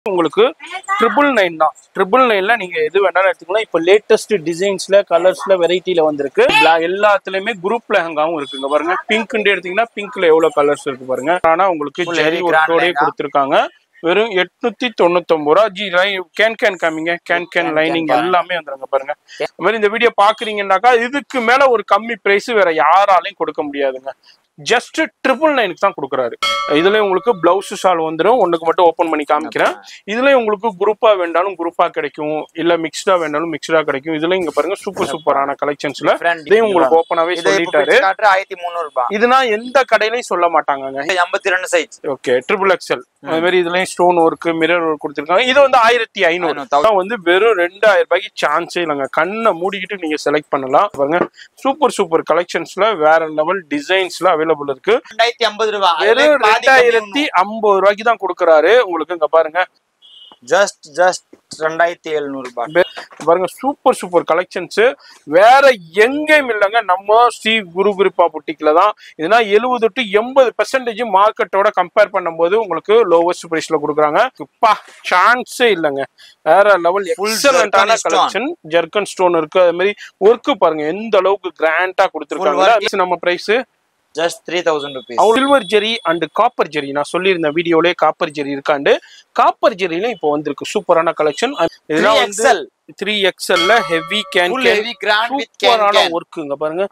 உங்களுக்கு triple nine தான் triple நைன்ல நீங்க எது வேணாலும் எடுத்துக்கலாம் இப்போ லேட்டஸ்ட் டிசைன்ஸ்ல கலர்ஸ்ல வெரைட்டில வந்திருக்கு Bla- எல்லாத்துலயுமே குரூப் லெஹங்காவும் இருக்குங்க பாருங்க பிங்க்னு எடுத்தீங்கன்னா பிங்க்ல எவ்வளவு கலர்ஸ் இருக்கு பாருங்க ஆனா உங்களுக்கு Full ஜெரி heavy grand ஒர்க்கோடய lehenga. கொடுத்துருக்காங்க வெறும் எட்நூத்தி தொண்ணூத்தொன்பது ரூபா ஜி கேன் கேன் காமிங்க கேன் கேன் can லைனிங் பாருங்க. எல்லாமே வந்துருங்க பாருங்க அது மாதிரி இந்த வீடியோ பாக்குறீங்கன்னாக்கா இதுக்கு மேல ஒரு கம்மி பிரைஸ் வேற யாராலையும் கொடுக்க முடியாதுங்க ஜஸ்ட் ட்ரிபிள் நைனுக்கு தான் கொடுக்குறாரு இதுல உங்களுக்கு பிளவுஸ் ஷால் வந்துடும் ஒண்ணுக்கு மட்டும் ஓபன் பண்ணி காமிக்கிறேன் இதுல உங்களுக்கு குரூப்பா வேண்டாலும் குரூப்பா கிடைக்கும் இல்ல மிக்ஸ்டா வேண்டாலும் மிக்ஸ்டா கிடைக்கும் இதுல இங்க பாருங்க சூப்பர் சூப்பரான கலெக்ஷன்ஸ்ல Different இதையும் உங்களுக்கு ஓப்பனாவே இது இப்போ சொல்லிட்டாரு பிரிச்சு காட்டுற ஆயிரத்தி முந்நூறு ரூபாய் இதுனா எந்த கடையிலயும் சொல்ல மாட்டாங்கங்க எண்பத்தி ரெண்டு சைஸ் ஓகே ட்ரிபிள் எக்ஸல் அது மாதிரி இதுலயும் ஸ்டோன் ஒர்க் மிரர் ஒர்க் கொடுத்துருக்காங்க இது வந்து ஆயிரத்தி ஐநூறு ஐநூறு, thousand. தான் வந்து வெறும் ரெண்டாயிரம் ரூபாய்க்கு சான்ஸே இல்லைங்க கண்ணை மூடிக்கிட்டு நீங்க செலக்ட் பண்ணலாம் பாருங்க சூப்பர் சூப்பர் கலெக்ஷன்ஸ்ல வேற லெவல் டிசைன்ஸ்ல அவைலபிள் இருக்கு ரெண்டாயிரத்தி ஐம்பது ரூபாய் வெறும் ரெண்டாயிரத்தி ஐம்பது ரூபாய்க்கு தான் கொடுக்குறாரு உங்களுக்கு இங்க பாருங்க ஜஸ்ட் ஜஸ்ட் ரெண்டாயிரத்தி எழுநூறு ரூபாய் பாருங்க சூப்பர் சூப்பர் கலெக்ஷன்ஸ் வேற எங்கேயும் இல்லைங்க நம்ம ஸ்ரீ குரு கிருப்பா புட்டிக்ல தான் இதுனா எழுபது டு எண்பது பெர்சன்டேஜ் மார்க்கெட்டோட கம்பேர் பண்ணும்போது உங்களுக்கு லோவஸ்ட் பிரைஸ்ல கொடுக்குறாங்க இப்பா சான்ஸே இல்லைங்க வேற லெவல் Full எக்ஸலண்டான zircon stone. Collection zircon stone இருக்கு அது மாதிரி ஒர்க்கு பாருங்க எந்த அளவுக்கு கிராண்டா கொடுத்துருக்காங்க நம்ம price just three thousand rupees அவங்க silver zari and copper zari நான் சொல்லியிருந்தேன் வீடியோலயே காப்பர் ஜெரி இருக்காண்டு காப்பர் ஜெரியில இப்போ வந்திருக்கு சூப்பரான கலெக்ஷன் இதெல்லாம் வந்து எக்ஸல் த்ரீ எக்ஸ்எல்ல heavy can full heavy grand with can சூப்பரான கேன் ஒர்க்குங்க பாருங்க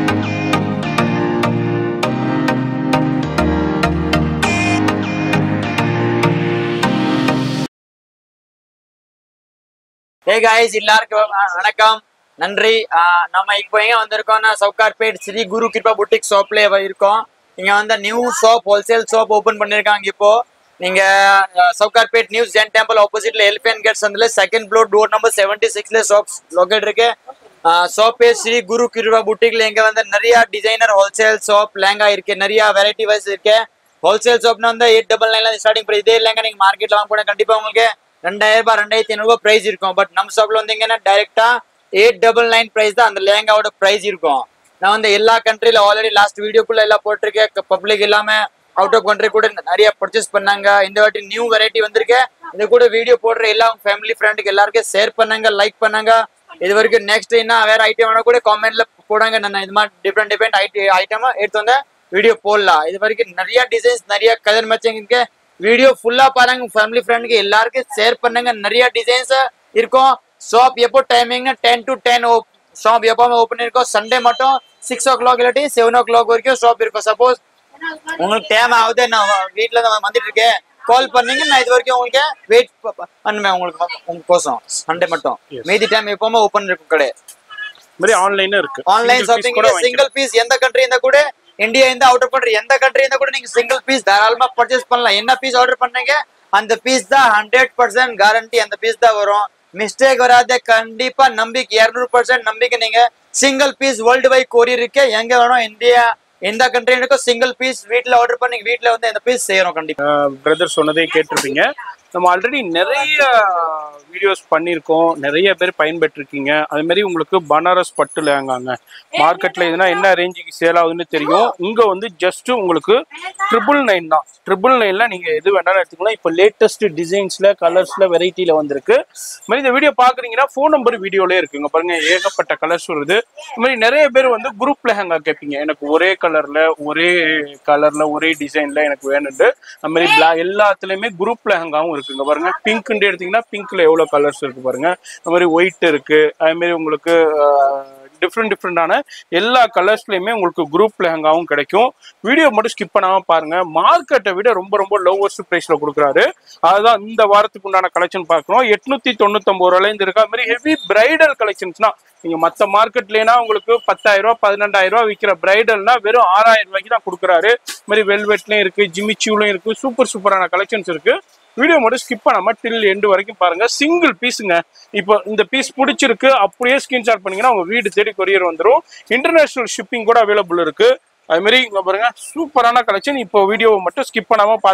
ஹே காய்ஸ் எல்லாருக்கும் அஹ், வணக்கம் நன்றி அஹ், நம்ம இப்போ எங்க வந்திருக்கோம்னா சவுகார்பேட் ஸ்ரீ குரு கிருபா புட்டிக் ஷாப்ல இருக்கோம் இங்க வந்து new shop wholesale shop open பண்ணிருக்காங்க இப்போ நீங்க ah, Sowcarpet news Jain temple ஆப்போசிட்ல எலிஃபென்ட் கேட்ஸ் வந்து second floor door number seventy சிக்ஸ்ல ஷாப் லொகேட் இருக்கு ஷாப் பேர் ஸ்ரீ குரு கிருபா புட்டிக்ல இங்க வந்து நிறைய டிசைனர் ஹோல்சேல் ஷாப் லேங்கா இருக்கு நிறைய வெரைட்டி வைஸ் இருக்கு ஹோல்சேல் ஷாப்னா வந்து எயிட் டபுள் நைன்ல ஸ்டார்டிங் ப்ரைஸ் இதே இல்லைங்க நீங்க மார்க்கெட்ல வாங்க போனா கண்டிப்பா உங்களுக்கு ரெண்டாயிரம் ரூபாய் ரெண்டாயிரத்தி ஐநூறு ரூபாய் பிரைஸ் இருக்கும் பட் நம்ம ஷாப்ல வந்தீங்கன்னா டைரக்டா எயிட் டபுள் நைன் பிரைஸ் தான் அந்த லேங்காவோட பிரைஸ் இருக்கும் நான் வந்து எல்லா கண்ட்ரில ஆல்ரெடி லாஸ்ட் வீடியோக்குள்ள எல்லாம் போட்டிருக்கேன் பப்ளிக் இல்லாம அவுட் ஆஃப் கண்ட்ரி கூட நிறைய பர்ச்சேஸ் பண்ணாங்க இந்த வாட்டி நியூ வெரைட்டி வந்திருக்கு இது கூட வீடியோ போடுற எல்லா ஃபேமிலி ஃப்ரெண்டுக்கு எல்லாருக்கும் ஷேர் பண்ணாங்க லைக் பண்ணாங்க இது வரைக்கும் நெக்ஸ்ட் என்ன வேற ஐட்டம் வேணா கூட காமெண்ட்ல போடாங்க நான் இது மாதிரி டிஃப்ரெண்ட் டிஃப்ரெண்ட் ஐட்டி ஐட்டமா எடுத்து வந்த வீடியோ போடலாம் இது வரைக்கும் நிறைய டிசைன்ஸ் நிறைய கலர் மேட்சிங் இருக்கு வீடியோ ஃபுல்லா பாருங்க ஃபேமிலி ஃப்ரெண்டுக்கு எல்லாருக்கும் ஷேர் பண்ணுங்க நிறைய டிசைன்ஸ் இருக்கும் ஷாப் எப்போ டைமிங்னா டென் டு டென் ஷாப் எப்பவுமே ஓப்பன் இருக்கும் சண்டே மட்டும் சிக்ஸ் ஓ கிளாக் இல்லாட்டி செவன் ஓ கிளாக் வரைக்கும் ஷாப் இருக்கும் சப்போஸ் உங்களுக்கு டைம் ஆகுது நான் வீட்டில் தான் வந்துட்டு இருக்கேன் கால் பண்ணீங்க நான் இது வரைக்கும் உங்களுக்கு வெயிட் பண்ணுவேன் உங்களுக்கு உங்களுக்கோசம் சண்டே மட்டும் Yes. மீதி டைம் எப்பவுமே ஓப்பன் இருக்கும் கடை இந்த மாதிரி ஆன்லைனும் இருக்கு ஆன்லைன் Single piece ஷாப்பிங் கூட சிங்கிள் பீஸ் எந்த கண்ட்ரி இருந்தா கூட இந்தியா இந்த அவுட் ஆஃப் கண்ட்ரி எந்த கண்ட்ரி இருந்தா கூட நீங்க சிங்கிள் பீஸ் தாராளமா பர்ச்சேஸ் பண்ணலாம் என்ன பீஸ் ஆர்டர் பண்ணீங்க அந்த பீஸ் தான் ஹண்ட்ரட் பர்சன்ட் கேரண்டி அந்த பீஸ் தான் வரும் மிஸ்டேக் வராத கண்டிப்பா நம்பிக்கை இருநூறு பர்சன்ட் நம்பிக்கை நீங்க single piece world wide courier இருக்கு எங்க வேணும் இந்தியா எந்த கண்ட்ரி இருக்கோ சிங்கிள் பீஸ் வீட்ல ஆர்டர் பண்ணி வீட்ல வந்து இந்த பீஸ் செய்யறோம் கண்டிப்பா பிரதர் சொன்னதே கேட்டிருப்பீங்க நம்ம ஆல்ரெடி நிறைய வீடியோஸ் பண்ணியிருக்கோம் நிறைய பேர் பயன்பெற்றிருக்கீங்க அது மாதிரி உங்களுக்கு பனாரஸ் பட்டு லேங்காங்க மார்க்கெட்ல இதுனா என்ன ரேஞ்சுக்கு சேல் ஆகுதுன்னு தெரியும் இங்க வந்து ஜஸ்ட் உங்களுக்கு ட்ரிபிள் நைன் தான் ட்ரிபிள் நைன்ல நீங்க எது வேணாலும் எடுத்துக்கலாம் இப்போ லேட்டஸ்ட் டிசைன்ஸ்ல கலர்ஸ்ல வெரைட்டில வந்திருக்கு இது மாதிரி இந்த வீடியோ பாக்குறீங்கன்னா ஃபோன் நம்பர் வீடியோலே இருக்குங்க பாருங்க ஏகப்பட்ட கலர்ஸ் வருது இது மாதிரி நிறைய பேர் வந்து குரூப் லெஹங்கா கேட்பீங்க எனக்கு ஒரே கலர்ல ஒரே கலர்ல ஒரே டிசைன்ல எனக்கு வேணுண்டு அது மாதிரி black எல்லாத்துலயுமே குரூப் லெஹங்காவும் இருக்குங்க பாருங்க பிங்க்னு எடுத்தீங்கன்னா பிங்க்ல எவ்வளவு கலர்ஸ் இருக்கு பாருங்க அது மாதிரி ஒயிட் இருக்கு அது மாதிரி உங்களுக்கு டிஃப்ரெண்ட் டிஃப்ரெண்டான எல்லா கலர்ஸ்லயுமே உங்களுக்கு குரூப் லெஹங்காவும் கிடைக்கும் வீடியோ மட்டும் ஸ்கிப் பண்ணாம பாருங்க மார்க்கெட்டை விட ரொம்ப ரொம்ப லோவஸ்ட் பிரைஸ்ல கொடுக்குறாரு அதுதான் இந்த வாரத்துக்கு உண்டான கலெக்ஷன் பார்க்கணும் எட்நூத்தி தொண்ணூத்தொன்பது ரூபாயிலேருந்து இருக்கு அது மாதிரி ஹெவி பிரைடல் கலெக்ஷன்ஸ்னா நீங்க மத்த மார்க்கெட்லனா உங்களுக்கு பத்தாயிரம் ரூபாய் பதினெண்டாயிரம் ரூபாய் விற்கிற பிரைடல்னா வெறும் ஆறாயிரம் ரூபாய்க்கு தான் கொடுக்குறாரு இது மாதிரி வெல்வெட்லயும் இருக்கு ஜிமிச்சியூலையும் இருக்கு சூப்பர் சூப்பரான கலெக்ஷன்ஸ் இருக்கு வீடியோ மட்டும் ஸ்கிப் பண்ணாம டில் எண்டு வரைக்கும் பாருங்க சிங்கிள் பீஸுங்க இப்போ இந்த பீஸ் பிடிச்சிருக்கு அப்படியே ஸ்கிரீன்ஷாட் பண்ணீங்கன்னா உங்க வீடு தேடி கொரியர் வந்துடும் இன்டர்நேஷனல் ஷிப்பிங் கூட அவைலபிள் இருக்கு அது மாதிரி இங்க பாருங்க சூப்பரான கலெக்ஷன் இப்போ வீடியோவை மட்டும் ஸ்கிப் பண்ணாம பாத்தீங்க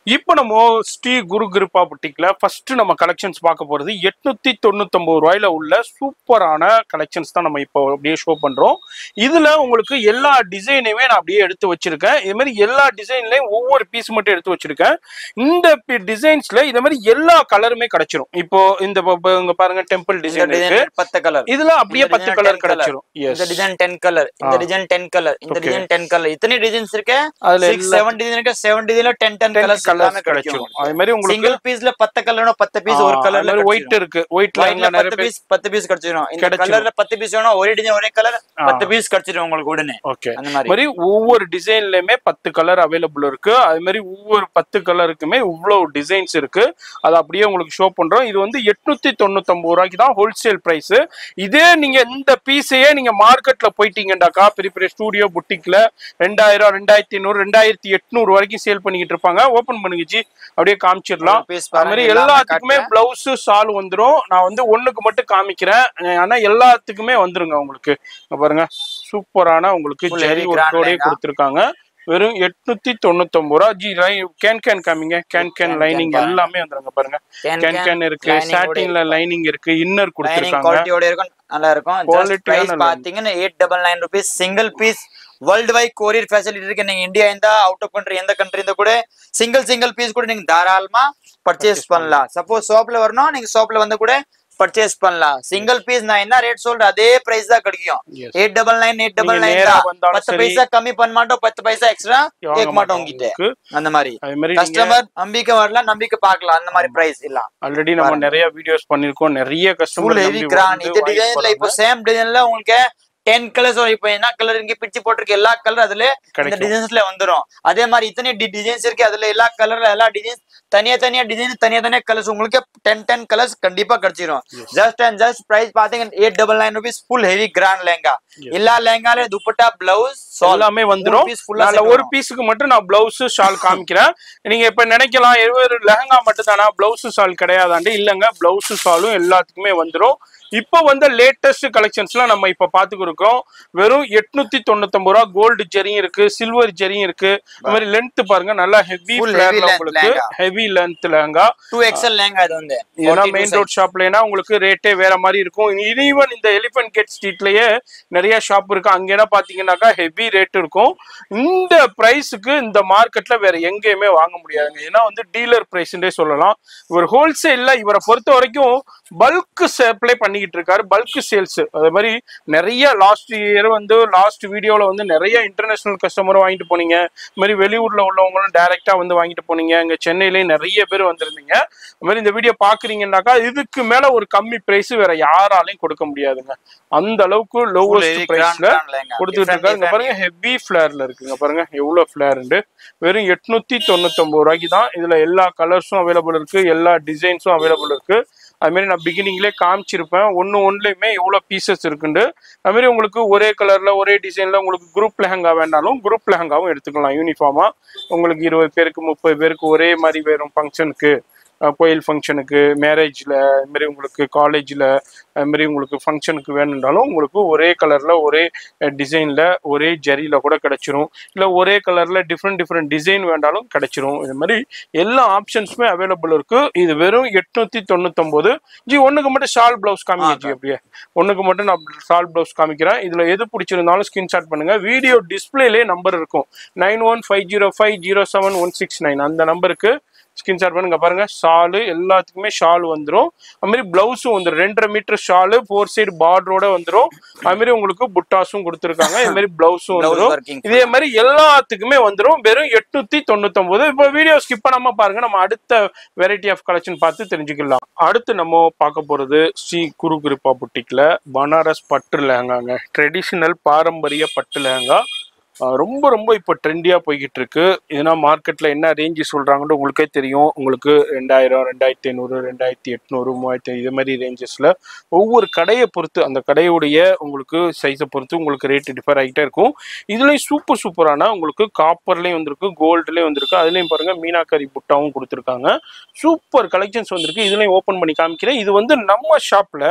இப்போ நம்ம ஸ்ரீ குரு கிருப்பா புட்டிக்ல ஃபர்ஸ்ட் நம்ம கலெக்ஷன்ஸ் பார்க்க போறது எட்நூத்தி தொண்ணூத்தொன்பது ரூபாயில உள்ள சூப்பரான கலெக்ஷன்ஸ் தான் நம்ம இப்போ அப்படியே ஷோ பண்றோம் இதுல உங்களுக்கு எல்லா டிசைனையுமே நான் அப்படியே எடுத்து வச்சிருக்கேன் இது மாதிரி எல்லா டிசைன்லயும் ஒவ்வொரு பீஸ் மட்டும் எடுத்து வச்சிருக்கேன் இந்த டிசைன்ஸ்ல இதே மாதிரி எல்லா கலருமே கிடைச்சிரும் இப்போ இந்த ப- ப- இங்க பாருங்க டெம்பிள் இந்த டிசைன் இருக்கு டிசைன் பத்து கலர் இதுல அப்படியே இந்த பத்து design கலர் 10 colour. கிடைச்சிரும் இந்த எஸ் டிசைன் டென் கலர் இந்த ஆ. டிசைன் டென் கலர் இந்த Okay. டிசைன் டென் கலர் இத்தனை டிசைன்ஸ் இருக்கு அதுல சிக்ஸ் எல்லா செவன் டிசைன் இருக்கு செவன் டிசைன்ல டென் டென் கலர்ஸ் எல்லாமே கலர்ஸ் கிடைக்கும் கிடைச்சிரும் அதே மாதிரி உங்களுக்கு சிங்கிள் பீஸ்ல பத்து கலர்னா பத்து பீஸ் ஒரு கலர்ல ஒயிட் இருக்கு ஒயிட் லைன்ல லைன்ல நிறைய பத்து பேர் பீஸ் பத்து பீஸ் கிடைச்சிரும் இந்த கிடைச்சிரும். கலர்ல பத்து பீஸ் வேணும் ஒரே டிசைன் ஒரே கலர் ஆ. பத்து பீஸ் கிடைச்சிரும் உங்களுக்கு உடனே ஓகே அந்த மாதிரி மாதிரி ஒவ்வொரு டிசைன்லயுமே பத்து கலர் அவைலபிள் இருக்கு அது மாதிரி ஒவ்வொரு பத்து கலருக்குமே இவ்வளவு டிசைன்ஸ் இருக்கு அதை அப்படியே உங்களுக்கு ஷோ பண்றோம் இது வந்து எட்நூத்தி தொண்ணூத்தொன்பது ரூபாய்க்கு தான் ஹோல்சேல் பிரைஸ் இதே நீங்க இந்த பீஸையே நீங்க மார்க்கெட்ல போயிட்டீங்கன்னாக்கா பெரிய பெரிய ஸ்டூடியோ புட்டிக்ல ரெண்டாயிரம் ரெண்டாயிரத்தி ஐநூறு ரெண்டாயிரத்தி எட்நூறு வரைக்கும் சேல் பண்ணிக்கிட்டு இருப்பாங்க ஓபன் பண்ணுங்க ஜி அப்படியே காமிச்சிடலாம் பீஸ் அது மாதிரி எல்லாத்துக்குமே பிளவுஸ் ஷால் வந்துரும் நான் வந்து ஒண்ணுக்கு மட்டும் காமிக்கிறேன் ஆனா எல்லாத்துக்குமே வந்துருங்க உங்களுக்கு இங்க பாருங்க சூப்பரான உங்களுக்கு Full ஜெரி heavy grand ஒர்க்கோடய lehenga. கொடுத்துருக்காங்க வெறும் எட்நூத்தி தொண்ணூத்தொன்பது ரூபா ஜி கேன் கேன் காமிங்க can can Can can lining பாருங்க. எல்லாமே வந்துருங்க பாருங்க கேன் கேன் கேன் இருக்கு lining ஓட சாட்டின்ல லைனிங் இருக்கு இன்னர் லைனிங் கொடுத்துருக்காங்க குவாலிட்டியோட இருக்கும் நல்லா இருக்கும் Quality ஜஸ்ட் பிரைஸ் ஆன lining. பாத்தீங்கன்னா eight double nine rupees single piece world wide courier facility இருக்கு நீங்க இந்தியா எந்த அவுட் ஆஃப் கண்ட்ரி எந்த கண்ட்ரி இருந்தா கூட சிங்கிள் சிங்கிள் பீஸ் கூட நீங்க தாராளமா பர்ச்சேஸ் பண்ணலாம் சப்போஸ் ஷாப்ல வரணும் நீங்க ஷாப்ல வந்து கூட பர்ச்சேஸ் பண்ணலாம் சிங்கிள் பீஸ் நான் என்ன ரேட் சொல்றேன் அதே பிரைஸ் தான் கிடைக்கும் Yes. Eight double nine eight double நீங்க நைன் நேரா தான் வந்தாலும் பத்து சரி. பைசா கம்மி பண்ண மாட்டோம் பத்து பைசா எக்ஸ்ட்ரா வாங்க கேட்க மாட்டோம் உங்ககிட்ட உங்களுக்கு அந்த மாதிரி அதே மாதிரி நீங்க கஸ்டமர் நம்பிக்கை வரலாம் நம்பிக்கை பார்க்கலாம் அந்த மாதிரி பிரைஸ் இல்ல ஆல்ரெடி நம்ம நிறைய வீடியோஸ் பண்ணிருக்கோம் நிறைய ஃபுல் கஸ்டமர் ஹெவி கிராண்ட் இந்த டிசைன்ல இப்போ சேம் டிசைன்ல உங்களுக்கு டென் கலர்ஸ் இப்போ என்ன கலர் இங்க பிரிச்சு போட்டிருக்கு எல்லா கலர் அதுல இந்த கிடைக்கும். டிசைன்ஸ்ல வந்துரும் அதே மாதிரி இத்தனை டிசைன்ஸ் இருக்கு அதுல எல்லா கலர்ல எல்லா டிசைன்ஸ் தனியா தனியா டிசைன் தனியா தனியா கலர்ஸ் உங்களுக்கு டென் டென் கலர்ஸ் கண்டிப்பா கிடைச்சிரும் ஜஸ்ட் அண்ட் ஜஸ்ட் பிரைஸ் பாத்தீங்கன்னா eight double nine rupees full heavy grand lehenga எல்லா லெங்கால துப்பட்டா பிளவுஸ் எல்லாமே வந்துரும் piece full ஆ அதுல set ஒரு வரும். பீஸுக்கு மட்டும் நான் பிளவுஸ் ஷால் காமிக்கிறேன் நீங்க இப்ப நினைக்கலாம் ஒரு லெஹங்கா மட்டும் தானா பிளவுஸ் ஷால் கிடையாதாண்டு இல்லங்க பிளவுஸ் ஷாலும் எல்லாத்துக்குமே வந்துரும் இப்போ வந்த லேட்டஸ்ட் கலெக்ஷன்ஸ்லாம் நம்ம இப்ப பாத்துக்கு இருக்கோம் வெறும் எட்நூத்தி தொண்ணூத்தொன்பது ரூபா கோல்டு ஜெரியும் இருக்கு சில்வர் ஜெரியும் இருக்கு இந்த மாதிரி லென்த் பாருங்க நல்லா ஹெவி Full heavy ஃபிளேர்ல length உங்களுக்கு லெஹங்கா. Heavy length lehenga two XL lehenga இது வந்து ஏன்னா 42 மெயின் size. ரோட் ஷாப்லனா உங்களுக்கு ரேட்டே வேற மாதிரி இருக்கும் ஈவன் இந்த எலிபென்ட் கேட் ஸ்ட்ரீட்லயே நிறைய ஷாப் இருக்கு அங்க என்ன பாத்தீங்கன்னாக்கா ஹெவி ரேட் இருக்கும் இந்த பிரைஸுக்கு இந்த மார்க்கெட்ல வேற எங்கேயுமே வாங்க முடியாதுங்க ஏன்னா வந்து டீலர் பிரைஸ்ன்றே சொல்லலாம் இவர் ஹோல்சேல்ல இவரை பொறுத்த வரைக்கும் பல்க் சப்ளை பண்ணிக்கிட்டு இருக்காரு பல்க் சேல்ஸ் அதே மாதிரி நிறைய லாஸ்ட் இயர் வந்து லாஸ்ட் வீடியோல வந்து நிறைய இன்டர்நேஷனல் கஸ்டமரும் வாங்கிட்டு போனீங்க இது மாதிரி வெளியூர்ல உள்ளவங்களும் டைரக்டா வந்து வாங்கிட்டு போனீங்க இங்க சென்னையிலயும் நிறைய பேர் வந்திருந்தீங்க அது மாதிரி இந்த வீடியோ பாக்குறீங்கன்னாக்கா இதுக்கு மேல ஒரு கம்மி பிரைஸ் வேற யாராலையும் கொடுக்க முடியாதுங்க அந்த அளவுக்கு Full லோவஸ்ட் heavy பிரைஸ்ல grand, grand லெஹங்கா. கொடுத்துட்டு Different, இருக்காங்க இங்க different. பாருங்க ஹெவி ஃபிளேர்ல இருக்குங்க பாருங்க எவ்வளவு ஃபிளேர்ண்டு வெறும் எட்நூத்தி தொண்ணூத்தொன்பது ரூபாய்க்கு தான் இதுல எல்லா கலர்ஸும் அவைலபிள் இருக்கு எல்லா டிசைன்ஸும் அவைலபிள் இருக்கு அது மாதிரி நான் பிகினிங்லேயே காமிச்சிருப்பேன் ஒன்று ஒன்றுலையுமே எவ்வளோ பீசஸ் இருக்குண்டு அது மாதிரி உங்களுக்கு ஒரே கலர்ல ஒரே டிசைன்ல உங்களுக்கு குரூப் லெஹங்கா வேணாலும் குரூப் லெஹங்காவும் எடுத்துக்கலாம் யூனிஃபார்மா உங்களுக்கு இருபது பேருக்கு முப்பது பேருக்கு ஒரே மாதிரி வேறும் ஃபங்க்ஷனுக்கு கோயில் ஃபங்க்ஷனுக்கு மேரேஜில் மாதிரி உங்களுக்கு காலேஜில் மாதிரி உங்களுக்கு ஃபங்க்ஷனுக்கு வேணுன்றாலும் உங்களுக்கு ஒரே கலரில் ஒரே டிசைனில் ஒரே ஜரியில் கூட கிடைச்சிரும் இல்லை ஒரே கலரில் டிஃப்ரெண்ட் டிஃப்ரெண்ட் டிசைன் வேண்டாலும் கிடைச்சிரும் இது மாதிரி எல்லா ஆப்ஷன்ஸுமே அவைலபிள் இருக்கு இது வெறும் எட்நூத்தி தொண்ணூத்தொன்பது ஜி ஒண்ணுக்கு மட்டும் ஷால் பிளவுஸ் காமிங்க ஜி அப்படியே ஒண்ணுக்கு மட்டும் நான் ஷால் பிளவுஸ் காமிக்கிறேன் இதுல எது பிடிச்சிருந்தாலும் ஸ்கிரீன்ஷாட் பண்ணுங்க வீடியோ டிஸ்பிளேலே நம்பர் இருக்கும் nine one five zero five zero seven one six nine அந்த நம்பருக்கு ஸ்கிரீன்ஷாட் பண்ணுங்க பாருங்க ஷாலு எல்லாத்துக்குமே ஷால் வந்துரும் அது மாதிரி பிளவுஸும் வந்துடும் ரெண்டரை மீட்டர் ஷாலு ஃபோர் சைடு பார்டரோட வந்துரும் அது மாதிரி உங்களுக்கு புட்டாஸும் கொடுத்துருக்காங்க இது மாதிரி பிளவுஸும் Blouse வந்துரும் working. இதே மாதிரி எல்லாத்துக்குமே வந்துரும் வெறும் எட்நூத்தி தொண்ணூத்தொன்பது இப்போ வீடியோ ஸ்கிப் பண்ணாம பாருங்க நம்ம அடுத்த வெரைட்டி ஆஃப் கலெக்ஷன் பார்த்து தெரிஞ்சுக்கலாம் அடுத்து நம்ம பார்க்க போறது ஸ்ரீ குரு கிருப்பா புட்டிக்ல பனாரஸ் பட்டு லெஹங்காங்க ட்ரெடிஷனல் பாரம்பரிய பட்டு லெஹங்கா ஆஹ் ரொம்ப ரொம்ப இப்போ ட்ரெண்டியாக போய்கிட்டு இருக்கு ஏன்னா மார்க்கெட்டில் என்ன ரேஞ்சு சொல்கிறாங்கன்னு உங்களுக்கே தெரியும் உங்களுக்கு ரெண்டாயிரம் ரெண்டாயிரத்தி ஐநூறு ரெண்டாயிரத்தி எட்நூறு மூவாயிரத்தி இது மாதிரி ரேஞ்சஸில் ஒவ்வொரு கடையை பொறுத்து அந்த கடையுடைய உங்களுக்கு சைஸை பொறுத்து உங்களுக்கு ரேட்டு டிஃபர் ஆகிட்டே இருக்கும் இதுலேயும் சூப்பர் சூப்பரான உங்களுக்கு காப்பர்லேயும் வந்திருக்கு கோல்டுலேயும் வந்திருக்கு அதுலேயும் பாருங்கள் மீனாக்கரி புட்டாவும் கொடுத்துருக்காங்க சூப்பர் கலெக்ஷன்ஸ் வந்திருக்கு இதுலேயும் ஓப்பன் பண்ணி காமிக்கிறேன் இது வந்து நம்ம ஷாப்பில்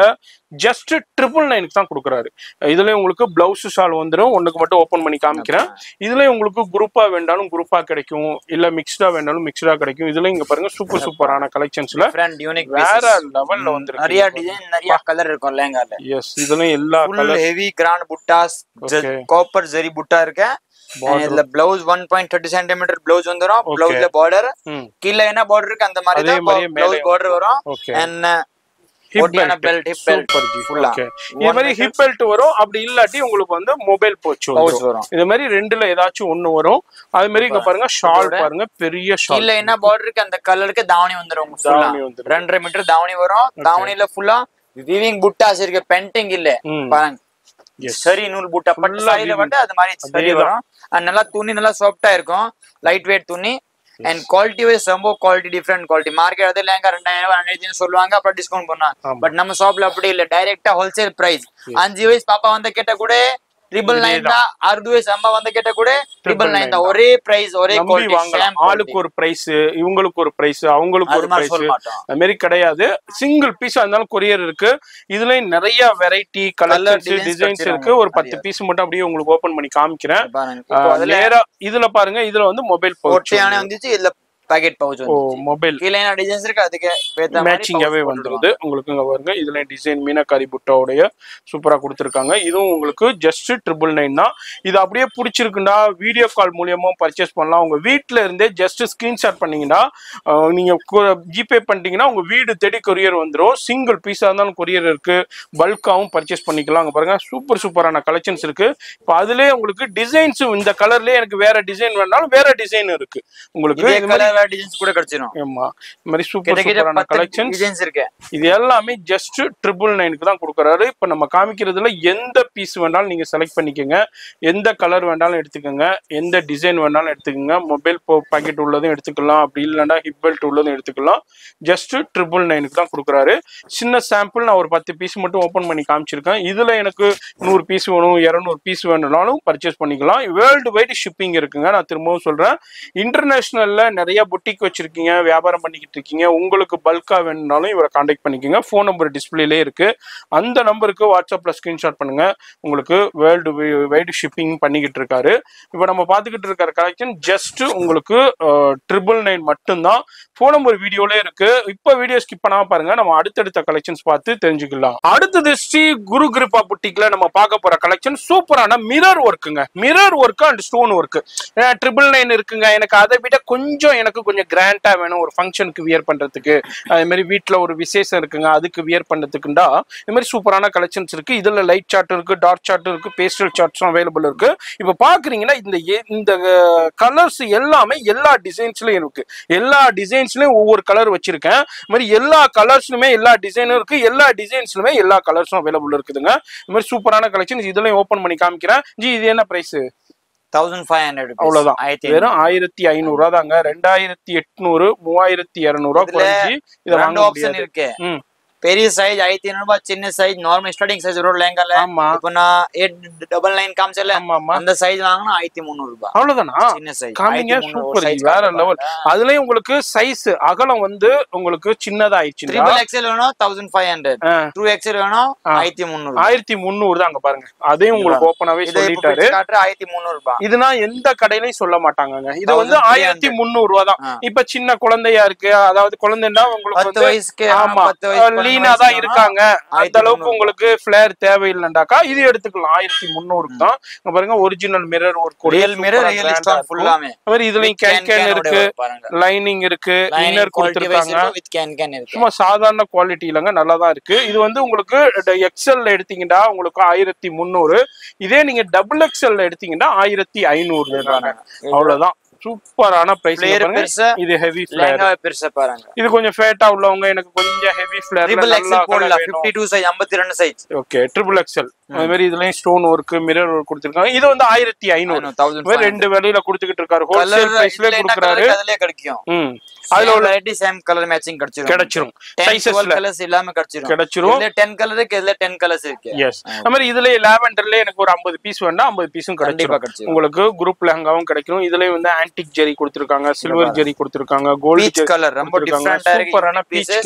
ஜஸ்ட் ட்ரிபிள் நைனுக்கு தான் கொடுக்குறாரு இதுல உங்களுக்கு பிளவுஸ் ஷால் வந்துடும் ஒண்ணுக்கு மட்டும் ஓபன் பண்ணி காமிக்கிறேன் இதுல உங்களுக்கு குரூப்பா வேண்டாலும் குரூப்பா கிடைக்கும் இல்ல மிக்ஸ்டா வேண்டாலும் மிக்ஸ்டா கிடைக்கும் இதுல இங்க பாருங்க சூப்பர் சூப்பரான கலெக்ஷன்ஸ்ல டிஃப்ரெண்ட் யூனிக் வேற லெவல்ல வந்துருக்கு நிறைய டிசைன் நிறைய கலர் இருக்கும் லேங்கால எஸ் இதுலயும் எல்லா full colour heavy grand butas Okay. Copper zari buta இருக்கு And இதுல blouse one point thirty centimetre blouse வந்துரும் பிளவுஸ்ல பார்டர் ம் கீழே என்ன பார்டர் இருக்கு அந்த மாதிரி அதே தான் மாதிரியே பிளவுஸ் மேலே பார்டர் வரும் ஓகே அண்ட் ஹிப் ஒட்டியான belt, hip belt full ஆ. ஓகே இது மாதிரி ஹிப் பெல்ட் வரும் அப்படி இல்லாட்டி உங்களுக்கு வந்து மொபைல் போச்சு பவுச் வந்துரும் வரும் இது மாதிரி ரெண்டுல ஏதாச்சும் ஒண்ணு வரும் அது மாதிரி இங்க பாருங்க ஷால் பாருங்க பெரிய ஷால் கீழே என்ன பார்டர் இருக்கு அந்த கலருக்கு தாவணி வந்துரும் full ஆ. தாவணி வந்துரும். ரெண்டரை மீட்டர் தாவணி வரும் தாவணில ஃபுல்லா வீவிங் புட்டாஸ் இருக்கு பெயிண்டிங் இல்ல ம். பாருங்க Yes. சரி நூல் புட்டா பட்டு Full ஆ சாரியில வந்து அது மாதிரி சரி அதேதான். வரும் அது நல்லா துணி நல்லா சாஃப்டா இருக்கும் லைட் வெயிட் துணி அண்ட் குவாலிட்டி வைஸ் ரொம்ப குவாலிட்டி டிஃப்ரெண்ட் குவாலிட்டி மார்க்கெட் அது லேங்கா ரெண்டாயிரம் ரெண்டாயிரத்தி சொல்லுவாங்க அப்புறம் டிஸ்கவுண்ட் பண்ணாங்க ஆமா. பட் நம்ம ஷாப்ல அப்படி இல்ல டைரக்டா ஹோல்சேல் பிரைஸ் அஞ்சு வயசு பாப்பா வந்து கேட்ட கூட ட்ரிபிள் நைன் தான் அறுபது வயசு அம்மா வந்து கேட்ட கூட ட்ரிபிள் நைன் தான் ஒரே பிரைஸ் ஒரே நம்பி குவாலிட்டி வாங்கலாம் ஆளுக்கு ஒரு பிரைஸ் இவங்களுக்கு ஒரு பிரைஸ் அவங்களுக்கு அது ஒரு மாதிரி பிரைஸ் சொல்ல மாட்டோம் அது மாதிரி கிடையாது சிங்கிள் பீஸா இருந்தாலும் கொரியர் இருக்கு இதுலயும் நிறைய வெரைட்டி கலர்ஸ் designs டிசைன்ஸ் வச்சிருக்காங்க. இருக்கு ஒரு பத்து பீஸ் மட்டும் அப்படியே உங்களுக்கு ஓபன் பண்ணி காமிக்கிறேன் பாருங்க இப்போ அதுல நேரா இதுல பாருங்க இதுல வந்து மொபைல் ஒட்டியான வந்துச்சு இதுல பாக்கெட் பவுச் ஓ வந்து மொபைல் கீழே என்ன டிசைன்ஸ் இருக்கு அதுக்கு ஏத்த மாதிரி மேட்சிங்காவே pouch வந்துருது உங்களுக்கு இங்க பாருங்க இதுல டிசைன் மீனக்காரி புட்டாவுடைய சூப்பரா கொடுத்துருக்காங்க இதுவும் உங்களுக்கு ஜஸ்ட் ட்ரிபிள் நைன் தான் இது அப்படியே பிடிச்சிருக்குண்டா வீடியோ கால் மூலியமா பர்ச்சேஸ் பண்ணலாம் உங்க வீட்ல இருந்தே ஜஸ்ட் ஸ்கிரீன்ஷாட் பண்ணீங்கன்னா அஹ், நீங்க ஜிபே பண்ணிட்டீங்கன்னா உங்க வீடு தேடி கொரியர் வந்துடும் சிங்கிள் பீஸா இருந்தாலும் கொரியர் இருக்கு பல்காவும் பர்ச்சேஸ் பண்ணிக்கலாம் அங்க பாருங்க சூப்பர் சூப்பரான கலெக்ஷன்ஸ் இருக்கு இப்போ அதுலயே உங்களுக்கு டிசைன்ஸும் இந்த கலர்லயே எனக்கு வேற டிசைன் வேணாலும் வேற டிசைன் இருக்கு உங்களுக்கு இதே இது மாதிரி- கலர் வேற டிசைன்ஸ் கூட கிடைச்சிரும் ஆமா இந்த மாதிரி சூப்பர் கிட்ட கிட்ட சூப்பரான பத்து கலெக்ஷன்ஸ் டிசைன்ஸ் இருக்கு இது எல்லாமே ஜஸ்ட் ட்ரிபிள் நைனுக்கு தான் கொடுக்குறாரு இப்போ நம்ம காமிக்கிறதுல எந்த பீஸ் வேணாலும் நீங்க செலக்ட் பண்ணிக்கோங்க எந்த கலர் வேணாலும் எடுத்துக்கோங்க எந்த டிசைன் வேணாலும் எடுத்துக்கோங்க மொபைல் பாக்கெட் உள்ளதும் எடுத்துக்கலாம் அப்படி இல்லைன்னா ஹிப் பெல்ட் உள்ளதும் எடுத்துக்கலாம் ஜஸ்ட் ட்ரிபிள் நைனுக்கு தான் கொடுக்குறாரு சின்ன சாம்பிள் நான் ஒரு பத்து பீஸ் மட்டும் ஓப்பன் பண்ணி காமிச்சிருக்கேன் இதுல எனக்கு நூறு பீஸ் வேணும் இரநூறு பீஸ் வேணும்னாலும் பர்ச்சேஸ் பண்ணிக்கலாம் வேர்ல்டு வைடு ஷிப்பிங் இருக்குங்க நான் திரும்பவும் சொல்றேன் இன்டர்நேஷனல்ல நிறைய புட்டிக் வச்சிருக்கீங்க வியாபாரம் பண்ணிக்கிட்டு இருக்கீங்க உங்களுக்கு பல்கா வேணும்னாலும் இவரை காண்டாக்ட் பண்ணிக்கோங்க ஃபோன் நம்பர் டிஸ்பிளேலே இருக்கு அந்த நம்பருக்கு வாட்ஸ்அப்ல ஸ்கிரீன்ஷாட் பண்ணுங்க உங்களுக்கு வேர்ல்டு வைடு ஷிப்பிங் பண்ணிக்கிட்டு இருக்காரு இப்போ நம்ம பார்த்துக்கிட்டு இருக்கிற கலெக்ஷன் ஜஸ்ட் உங்களுக்கு ட்ரிபிள் நைன் மட்டும்தான் ஃபோன் நம்பர் வீடியோலே இருக்கு இப்போ வீடியோ ஸ்கிப் பண்ணாம பாருங்க நம்ம அடுத்தடுத்த கலெக்ஷன்ஸ் பார்த்து தெரிஞ்சுக்கலாம் அடுத்தது ஸ்ரீ குரு கிருபா புட்டிக்ல நம்ம பார்க்க போற கலெக்ஷன் சூப்பரான மிரர் ஒர்க்குங்க mirror work and stone work triple nine இருக்குங்க எனக்கு அதை விட கொஞ்சம் எனக்கு கொஞ்சம் கிராண்டா வேணும் ஒரு ஃபங்க்ஷனுக்கு வியர் பண்றதுக்கு அதே மாதிரி வீட்ல ஒரு விசேஷம் இருக்குங்க அதுக்கு வியர் பண்றதுக்குண்டா இது மாதிரி சூப்பரான கலெக்ஷன்ஸ் இருக்கு இதுல லைட் சார்ட் இருக்கு டார்க் சார்ட் இருக்கு பேஸ்டல் சார்ட்ஸும் அவைலபிள் இருக்கு இப்போ பாக்குறீங்கன்னா இந்த எ- இந்த கலர்ஸ் எல்லாமே எல்லா டிசைன்ஸ்லயும் இருக்கு எல்லா டிசைன்ஸ்லயும் ஒவ்வொரு கலர் வச்சிருக்கேன் இது மாதிரி எல்லா கலர்ஸ்லுமே எல்லா டிசைனும் இருக்கு எல்லா டிசைன்ஸ்லுமே எல்லா கலர்ஸும் அவைலபிள் இருக்குதுங்க இது மாதிரி சூப்பரான கலெக்ஷன்ஸ் இதுலயும் ஓபன் பண்ணி காமிக்கிறேன் ஜி இது என்ன பிரைஸ் தௌசண்ட் ஃபைவ் ஹண்ட்ரட் அவ்வளவுதான் ஆயிரத்தி வெறும் ஆயிரத்தி ஐநூறு ரூபா தாங்க ரெண்டாயிரத்தி எட்நூறு மூவாயிரத்தி இருநூறு ரூபா இதுல குறைஞ்சி இதை ரெண்டு வாங்க ஆப்ஷன் முடியாது இருக்கு ம் பெரிய சைஸ் ஆயிரத்தி ஐநூறு ரூபாய் சின்ன சைஸ் நார்மல் ஸ்டார்டிங் சைஸ் ரோட் லேங்கால ஆமா இப்போ நான் எயிட் டபுள் நைன் காமிச்சல ஆமா ஆமா அந்த சைஸ் வாங்கினா ஆயிரத்தி முந்நூறு ரூபாய் அவ்வளவுதானா சின்ன சைஸ் காமிங்க சூப்பர் வேற லெவல் அதுலயும் உங்களுக்கு சைஸ் அகலம் வந்து உங்களுக்கு சின்னதா ஆயிடுச்சுன்னா ட்ரிபிள் எக்ஸ்எல் வேணும் தௌசண்ட் ஃபைவ் ஹண்ட்ரட் ஆ. டூ எக்ஸ்எல் வேணும் ஆ. ஆயிரத்தி முந்நூறு ஆயிரத்தி முந்நூறு தான் அங்க பாருங்க அதையும் உங்களுக்கு ஓப்பனாவே இதை இப்போ சொல்லிட்டாரு பிரிச்சு காட்டுற ஆயிரத்தி முந்நூறு ரூபாய் இதுனா எந்த கடையிலயும் சொல்ல மாட்டாங்கங்க இது வந்து 1300 ஆயிரத்தி முந்நூறு ரூபா தான் ஆ. இப்ப சின்ன குழந்தையா இருக்கு அதாவது குழந்தைன்னா உங்களுக்கு பத்து வந்து வயசுக்கு ஆமா பத்து வயசு பன்னெண்டு லீனா தான் வயசுக்கு இருக்காங்க அந்த ஆயிரத்தி அளவுக்கு முந்நூறு உங்களுக்கு ஃபிளேர் தேவையில்லைண்டாக்கா இது எடுத்துக்கலாம் ஆயிரத்தி முந்நூறுக்கு தான் இங்க பாருங்க ஒரிஜினல் மிரர் ஒரு ரியல் மிரர் ரியல் ஸ்டோன் ஃபுல்லாமே மாதிரி இதுலயும் கேன் கேன் இருக்கு பாருங்க லைனிங் இருக்கு இன்னர் கொடுத்துருக்காங்க வித் கேன் கேன் இருக்கு சும்மா சாதாரண குவாலிட்டி இல்லைங்க நல்லா தான் இருக்கு இது வந்து உங்களுக்கு எக்ஸல்ல எடுத்தீங்கன்னா உங்களுக்கு ஆயிரத்தி முந்நூறு இதே நீங்க டபுள் எக்ஸல்ல எடுத்தீங்கன்னா ஆயிரத்தி ஐநூறு அவ்வளவுதான் சூப்பரான பிரைஸ் பிளேயர் பெருசா இது ஹெவி ஃபிளேர் லெஹங்கா பெருசா பாருங்க இது கொஞ்சம் ஃபேட்டா உள்ளவங்க எனக்கு கொஞ்சம் ஹெவி ட்ரிபிள் எக்ஸ்எல் ஃபிளேர் போடலாம் 52 டூ சைஸ் ஐம்பத்தி ரெண்டு சைஸ் ஓகே ட்ரிபிள் எக்ஸல் அது மாதிரி இதுலயும் ஸ்டோன் ஒர்க் மிரர் ஒர்க் கொடுத்துருக்காங்க இது வந்து ஆயிரத்தி ஐநூறு தௌசண்ட் மாதிரி ரெண்டு விலையில கொடுத்துக்கிட்டு இருக்காரு ஹோல்சேல் கலர் பிரைஸ்ல கொடுக்குறாரு அதுலயே கிடைக்கும் ம் அதுல அதுல உள்ள உள்ள வெரைட்டி சேம் கலர் மேட்சிங் கிடைச்சிரும் கிடைச்சிரும் 10 சைசஸ்ல 12 கலர்ஸ் எல்லாமே கிடைச்சிரும் கிடைச்சிரும் இதுல 10 கலர் இருக்கு இதுல 10 கலர்ஸ் இருக்கு எஸ் அது மாதிரி இதுல லாவெண்டர்ல எனக்கு ஒரு 50 பீஸ் வேண்டாம் 50 பீஸும் கண்டிப்பா கிடைச்சிரும் கிடைச்சிரும் உங்களுக்கு குரூப் லெஹங்காவும் கிடைக்கும் இதுலயும் வந்து ஆன்டிக் ஜெரி கொடுத்திருக்காங்க சில்வர் ஜெரி கொடுத்திருக்காங்க கோல்டு பீச் கலர் ரொம்ப டிஃபரெண்டா இருக்கு சூப்பரான பீச் கலர்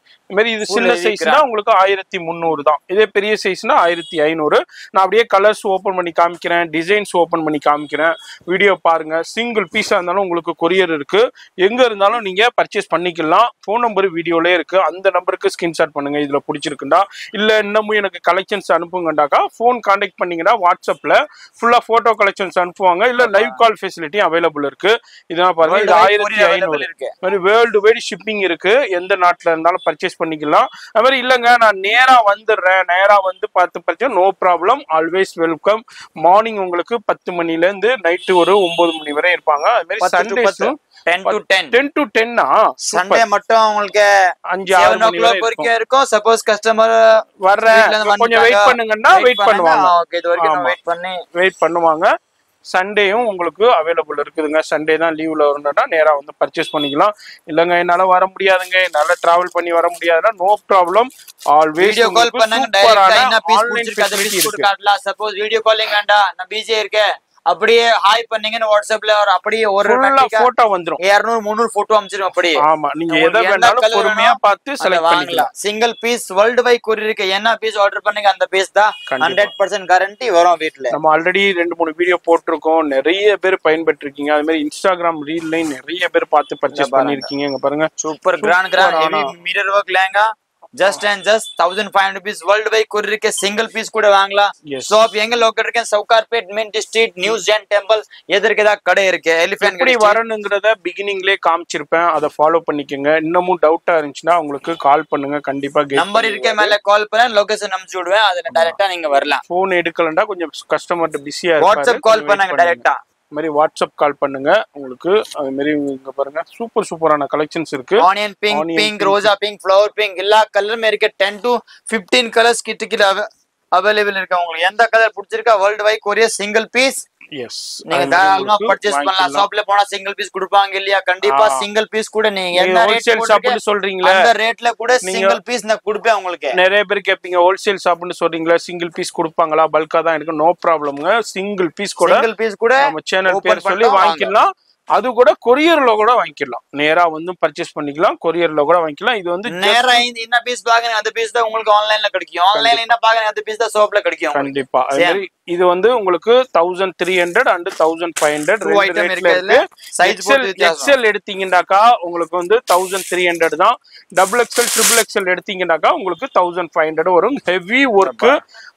இது மாதிரி இது Full சின்ன heavy சைஸ்னா உங்களுக்கு ஆயிரத்தி முந்நூறு தான் இதே பெரிய சைஸ்னா ஆயிரத்தி ஐநூறு நான் அப்படியே கலர்ஸ் ஓப்பன் பண்ணி காமிக்கிறேன் டிசைன்ஸ் ஓப்பன் பண்ணி காமிக்கிறேன் வீடியோ பாருங்க சிங்கிள் பீஸா இருந்தாலும் உங்களுக்கு கொரியர் இருக்கு எங்க இருந்தாலும் நீங்க பர்ச்சேஸ் பண்ணிக்கலாம் ஃபோன் நம்பர் வீடியோலே இருக்கு அந்த நம்பருக்கு ஸ்கிரீன்ஷாட் பண்ணுங்க இதுல பிடிச்சிருக்குண்டா இல்ல இன்னமும் எனக்கு கலெக்ஷன்ஸ் அனுப்புங்கண்டாக்கா ஃபோன் கான்டாக்ட் பண்ணீங்கன்னா வாட்ஸ்அப்ல ஃபுல்லா போட்டோ கலெக்ஷன்ஸ் அனுப்புவாங்க இல்ல லைவ் கால் ஃபெசிலிட்டி அவைலபிள் இருக்கு இதெல்லாம் பாருங்க இது ஆயிரத்தி ஐநூறு இருக்கு மாதிரி வேர்ல்டு வைடு ஷிப்பிங் இருக்கு எந்த நாட்டுல இருந்தாலும் பர்ச்சேஸ் பண்ணிக்கலாம் அது மாதிரி இல்லைங்க நான் நேரா வந்துடுறேன் நேரா வந்து பார்த்து purchase no problem always welcome morning உங்களுக்கு பத்து மணில இருந்து நைட்டு ஒரு ஒன்பது மணி வரை இருப்பாங்க அது மாதிரி பத்து to பத்து சண்டேஸும் ten to ten ten to டென்னா சண்டே மட்டும் உங்களுக்கு அஞ்சு ஆறு செவன் ஓ மணி வரை கிளாக் இருக்கும். வரைக்கும் இருக்கும் சப்போஸ் கஸ்டமர் வர்றேன் கொஞ்சம் வெயிட் பண்ணுங்கன்னா வெயிட் பண்ணுவாங்க ஓகே இது வரைக்கும் ஆமா. வெயிட் பண்ணி வெயிட் பண்ணுவாங்க சண்டேயும் உங்களுக்கு அவைலபிள் இருக்குதுங்க சண்டே தான் லீவ்ல வரணும்னா நேரா வந்து பர்ச்சேஸ் பண்ணிக்கலாம் இல்லைங்க என்னால வர முடியாதுங்க என்னால டிராவல் பண்ணி வர முடியாதுன்னா no problem always video call பண்ணுங்க டைரக்டா என்ன பீஸ் பிடிச்சிருக்கு அதை பீஸ் கூட காட்டலாம் சப்போஸ் வீடியோ காலிங் வேண்டா நான் பிஸியா இருக்கேன் அப்படியே ஹாய் பண்ணீங்கன்னு வாட்ஸ்அப்ல ஒரு அப்படியே ஒரு ஃபுல்லா போட்டோ வந்துரும் இருநூறு முந்நூறு போட்டோ அமைச்சிரும் அப்படியே ஆமா நீங்க உங்களுக்கு எதை எந்த வேணாலும் colour பொறுமையா வேணும், பார்த்து அதை செலக்ட் பண்ணிக்கலாம் வாங்கலாம் single piece world wide courier இருக்கு என்ன பீஸ் ஆர்டர் பண்ணீங்க அந்த பீஸ் தான் கண்டிப்பா. ஹண்ட்ரட் பர்சன்ட் கேரண்டி வரும் வீட்டுல நம்ம ஆல்ரெடி ரெண்டு மூணு வீடியோ போட்டிருக்கோம் நிறைய பேர் பயன்பெற்றிருக்கீங்க அது மாதிரி இன்ஸ்டாகிராம் ரீல்லையும் நிறைய பேர் பார்த்து பர்ச்சேஸ் பாருங்க. பண்ணிருக்கீங்க இங்க பாருங்க சூப்பர் கிராண்ட் கிராண்ட் ஆனா. Heavy mirror work lehenga just and just thousand five hundred piece world wide courier இருக்கு சிங்கிள் பீஸ் கூட வாங்கலாம் Yes. ஷாப் எங்க லோக்கல் இருக்கேன் Sowcarpet Mint Street news Jain temple எதிர்க்கு ஏதாவது கடை இருக்கு எலிஃபென்ட் எப்படி வரணுங்கிறத பிகினிங்லேயே காமிச்சிருப்பேன் அதை ஃபாலோ பண்ணிக்கோங்க இன்னமும் டவுட்டா இருந்துச்சுன்னா உங்களுக்கு கால் பண்ணுங்க கண்டிப்பா நம்பர் இருக்கே மேல கால் பண்ண லொகேஷன் அனுப்பிச்சு விடுவேன் அதுல டைரக்டா நீங்க வரலாம் ஃபோன் எடுக்கலண்டா கொஞ்சம் கஸ்டமர்கிட்ட பிஸியா வாட்ஸ்அப் கால் பண்ணாங்க டைரக்டா மாதிரி வாட்ஸ்அப் கால் பண்ணுங்க உங்களுக்கு அது மாதிரி இங்க பாருங்க சூப்பர் சூப்பரான கலெக்ஷன்ஸ் இருக்கு onion pink Onion pink pink. ரோஜா பிங்க் ஃப்ளவர் பிங்க் எல்லா கலருமே இருக்கு டென் டு பிப்டீன் கலர்ஸ் கிட்ட கிட்ட அவைலபிள் இருக்கு உங்களுக்கு எந்த கலர் பிடிச்சிருக்கா world wide courier single piece yes நீங்க தாராளமா பர்ச்சேஸ் பண்ணலாம் ஷாப்ல போனா சிங்கிள் பீஸ் கொடுப்பாங்க இல்லையா கண்டிப்பா ஆ. சிங்கிள் பீஸ் கூட நீங்க என்ன ரேட் ஹோல்சேல் ஷாப்னு சொல்றீங்களே அந்த ரேட்ல கூட நீங்க- சிங்கிள் பீஸ் நான் கொடுப்பேன் உங்களுக்கு நிறைய பேர் கேட்பீங்க ஹோல்சேல் ஷாப்னு சொல்றீங்களா சிங்கிள் பீஸ் கொடுப்பாங்களா பல்கா தான் இருக்கு நோ ப்ராப்ளம்ங்க சிங்கிள் பீஸ் கூட சிங்கிள் பீஸ் கூட நம்ம சேனல் open பேர் சொல்லி பண்ணிட்டா வாங்கிக்கலாம் அது கூட கொரியர்ல கூட வாங்கிக்கலாம் நேரா வந்து பர்ச்சேஸ் பண்ணிக்கலாம் கொரியர்ல கூட வாங்கிக்கலாம் இது வந்து just- நேரா இந்த என்ன பீஸ் பாக்குறீங்க அந்த பீஸ் தான் உங்களுக்கு ஆன்லைன்ல கிடைக்கும் ஆன்லைன்ல என்ன பாக்குறீங்க அந்த பீஸ் தான் ஷாப்ல கிடைக்கும் உங்களுக்கு. கண்டிப்பா அது சரி. மாதிரி இது வந்து உங்களுக்கு thousand three hundred and thousand five hundred Two item இருக்கு அதுல. Size பொறுத்து வித்தியாசம். எக்ஸல் எடுத்தீங்கன்னாக்கா உங்களுக்கு வந்து தௌசண்ட் த்ரீ ஹண்ட்ரட் தான் டபுள் எக்ஸல் ட்ரிபிள் எக்ஸல் எடுத்தீங்கன்னாக்கா உங்களுக்கு தௌசண்ட் ஃபைவ் ஹண்ட்ரட் வரும் heavy work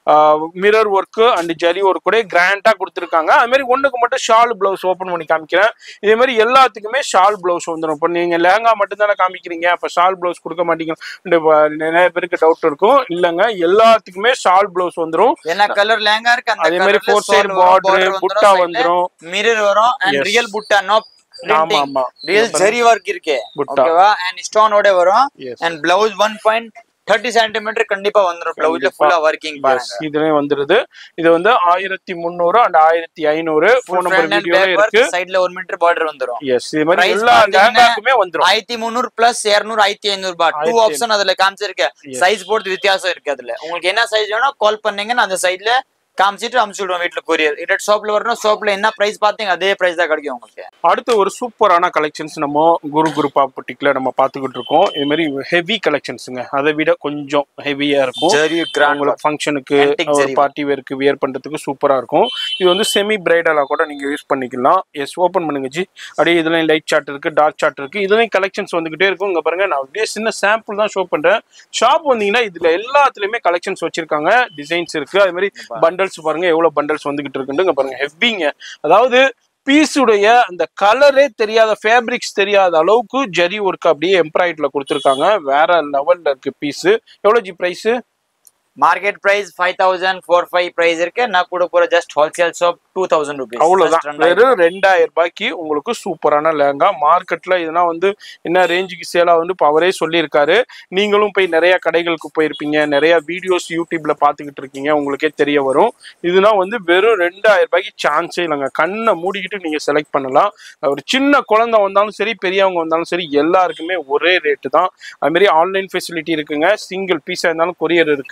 mirror work and zari work கூட கிராண்டா கொடுத்துருக்காங்க அது மாதிரி ஒண்ணுக்கு மட்டும் ஷால் பிளவுஸ் ஓபன் பண்ணி காமிக்கிறேன் இதே மாதிரி எல்லாத்துக்குமே ஷால் பிளவுஸ் வந்துடும் இப்போ நீங்க லேங்கா மட்டும் தானே காமிக்கிறீங்க அப்ப ஷால் பிளவுஸ் கொடுக்க மாட்டீங்க இப்ப நிறைய பேருக்கு டவுட் இருக்கும் இல்லைங்க எல்லாத்துக்குமே ஷால் பிளவுஸ் வந்துடும் என்ன கலர் லேங்கா இருக்கு அந்த அதே மாதிரி colourல ஃபோர் சைடு shawl வரும், பார்டர் border புட்டா side ல வந்துரும் மிரர் வரும் and Yes. Real buta no ஆமா ஆமா ரியல் ஜரி ஒர்க் இருக்கு புட்டா. ஓகேவா அண்ட் ஸ்டோன் ஓட வரும் Yes. And blouse one point thirty centimetre கண்டிப்பா வந்துரும் பிளவுஸ்ல கண்டிப்பா. ஃபுல்லா ஒர்க்கிங் Yes, பாருங்க இதுலயும் வந்துருது இது வந்து ஆயிரத்தி முந்நூறு அண்ட் ஆயிரத்தி ஐநூறு ஃபோன் நம்பர் ஃப்ரண்ட் அண்ட் வீடியோல பேக் ஒர்க் இருக்கு சைடுல ஒரு மீட்டர் பார்டர் வந்துரும் எஸ் இது மாதிரி Price எல்லா பாத்தீங்கன்னா லேங்காக்குமே வந்துரும் ஆயிரத்தி முந்நூறு பிளஸ் இருநூறு ஆயிரத்தி ஐநூறு ரூபாய் டூ ஆயிரத்தி ஆப்ஷன் அதுல காமிச்சிருக்கு சைஸ் பொறுத்து வித்தியாசம் இருக்கு அதுல உங்களுக்கு என்ன சைஸ் வேணும் கால் பண்ணீங்கன்னா அந்த சைட்ல காமிச்சிட்டு அமுச்சு விடுவோம் வீட்டுல கொரியர் இடட் ஷாப்ல வரணும் ஷாப்ல என்ன பிரைஸ் பாத்தீங்க அதே பிரைஸ் தான் கிடைக்கும் உங்களுக்கு அடுத்து ஒரு சூப்பரான கலெக்ஷன்ஸ் நம்ம குரு குருப்பா புட்டிக்ல நம்ம பாத்துக்கிட்டு இருக்கோம் இது மாதிரி ஹெவி கலெக்ஷன்ஸுங்க அதை விட கொஞ்சம் ஹெவியா இருக்கும் ஜரி கிராண்ட் உங்களுக்கு ஃபங்க்ஷனுக்கு Antique ஒரு zari. பார்ட்டி வேருக்கு வியர் பண்றதுக்கு சூப்பரா இருக்கும் இது வந்து செமி பிரைடலா கூட நீங்க யூஸ் பண்ணிக்கலாம் எஸ் ஓபன் பண்ணுங்க ஜி அப்படியே இதுலயும் லைட் சார்ட் இருக்கு டார்க் சார்ட் இருக்கு இதுலயும் கலெக்ஷன்ஸ் வந்துகிட்டே இருக்கும் இங்க பாருங்க நான் அப்படியே சின்ன சாம்பிள் தான் ஷோ பண்றேன் ஷாப் வந்தீங்கன்னா இதுல எல்லாத்துலயுமே கலெக்ஷன்ஸ் வச்சிருக்காங்க டிசைன்ஸ் இருக்கு அது மாதிரி பண்டல்ஸ் பாருங்க எவ்வளவு பண்டல்ஸ் வந்துகிட்டு இருக்குன்னு இங்க பாருங்க ஹெவிங்க அதாவது பீஸுடைய அந்த கலரே தெரியாத ஃபேப்ரிக்ஸ் தெரியாத அளவுக்கு ஜரி ஒர்க் அப்படியே எம்ப்ராய்ட்ல கொடுத்துருக்காங்க வேற லெவல்ல இருக்கு பீஸ் எவ்வளவு ஜி price market price five thousand four five price இருக்கு நான் கூட போற just wholesale shop two thousand rupees அவ்வளவுதான் வெறும் ரெண்டாயிரம் ரூபாய்க்கு உங்களுக்கு சூப்பரான லேங்கா மார்க்கெட்ல இதெல்லாம் வந்து என்ன ரேஞ்சுக்கு சேல் ஆகுதுன்னு இப்ப அவரே சொல்லியிருக்காரு நீங்களும் போய் நிறைய கடைகளுக்கு போயிருப்பீங்க நிறைய வீடியோஸ் யூடியூப்ல பாத்துக்கிட்டு இருக்கீங்க உங்களுக்கே தெரிய வரும் இதுனா வந்து வெறும் ரெண்டாயிரம் ரூபாய்க்கு சான்ஸே இல்லைங்க கண்ணை மூடிக்கிட்டு நீங்க செலக்ட் பண்ணலாம் ஒரு சின்ன குழந்தை வந்தாலும் சரி பெரியவங்க வந்தாலும் சரி எல்லாருக்குமே ஒரே ரேட்டு தான் அது மாதிரி ஆன்லைன் ஃபெசிலிட்டி இருக்குங்க சிங்கிள் பீஸா இருந்தாலும் கொரியர் இருக்கு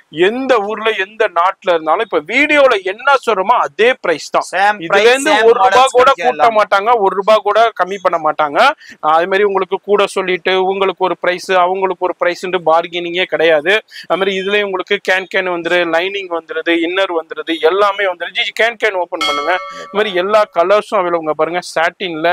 எந்த ஊர்ல எந்த நாட்டுல இருந்தாலும் இப்ப வீடியோல என்ன சொல்றோமோ அதே பிரைஸ் தான் சேம் இதுல இருந்து ஒரு ரூபாய் கூட கூட்ட மாட்டாங்க ஒரு ரூபாய் கூட கம்மி பண்ண மாட்டாங்க ஆஹ் அது மாதிரி உங்களுக்கு கூட சொல்லிட்டு உங்களுக்கு ஒரு பிரைஸ் அவங்களுக்கு ஒரு பிரைஸ் பார்கெனிங்கே கிடையாது அது மாதிரி இதுலயும் உங்களுக்கு கேன் கேன் வந்துரு லைனிங் வந்துருது இன்னர் வந்துருது எல்லாமே வந்துருது ஜி கேன் கேன் ஓபன் பண்ணுங்க இது மாதிரி எல்லா கலர்ஸும் அவைலபிள் பாருங்க சாட்டின்ல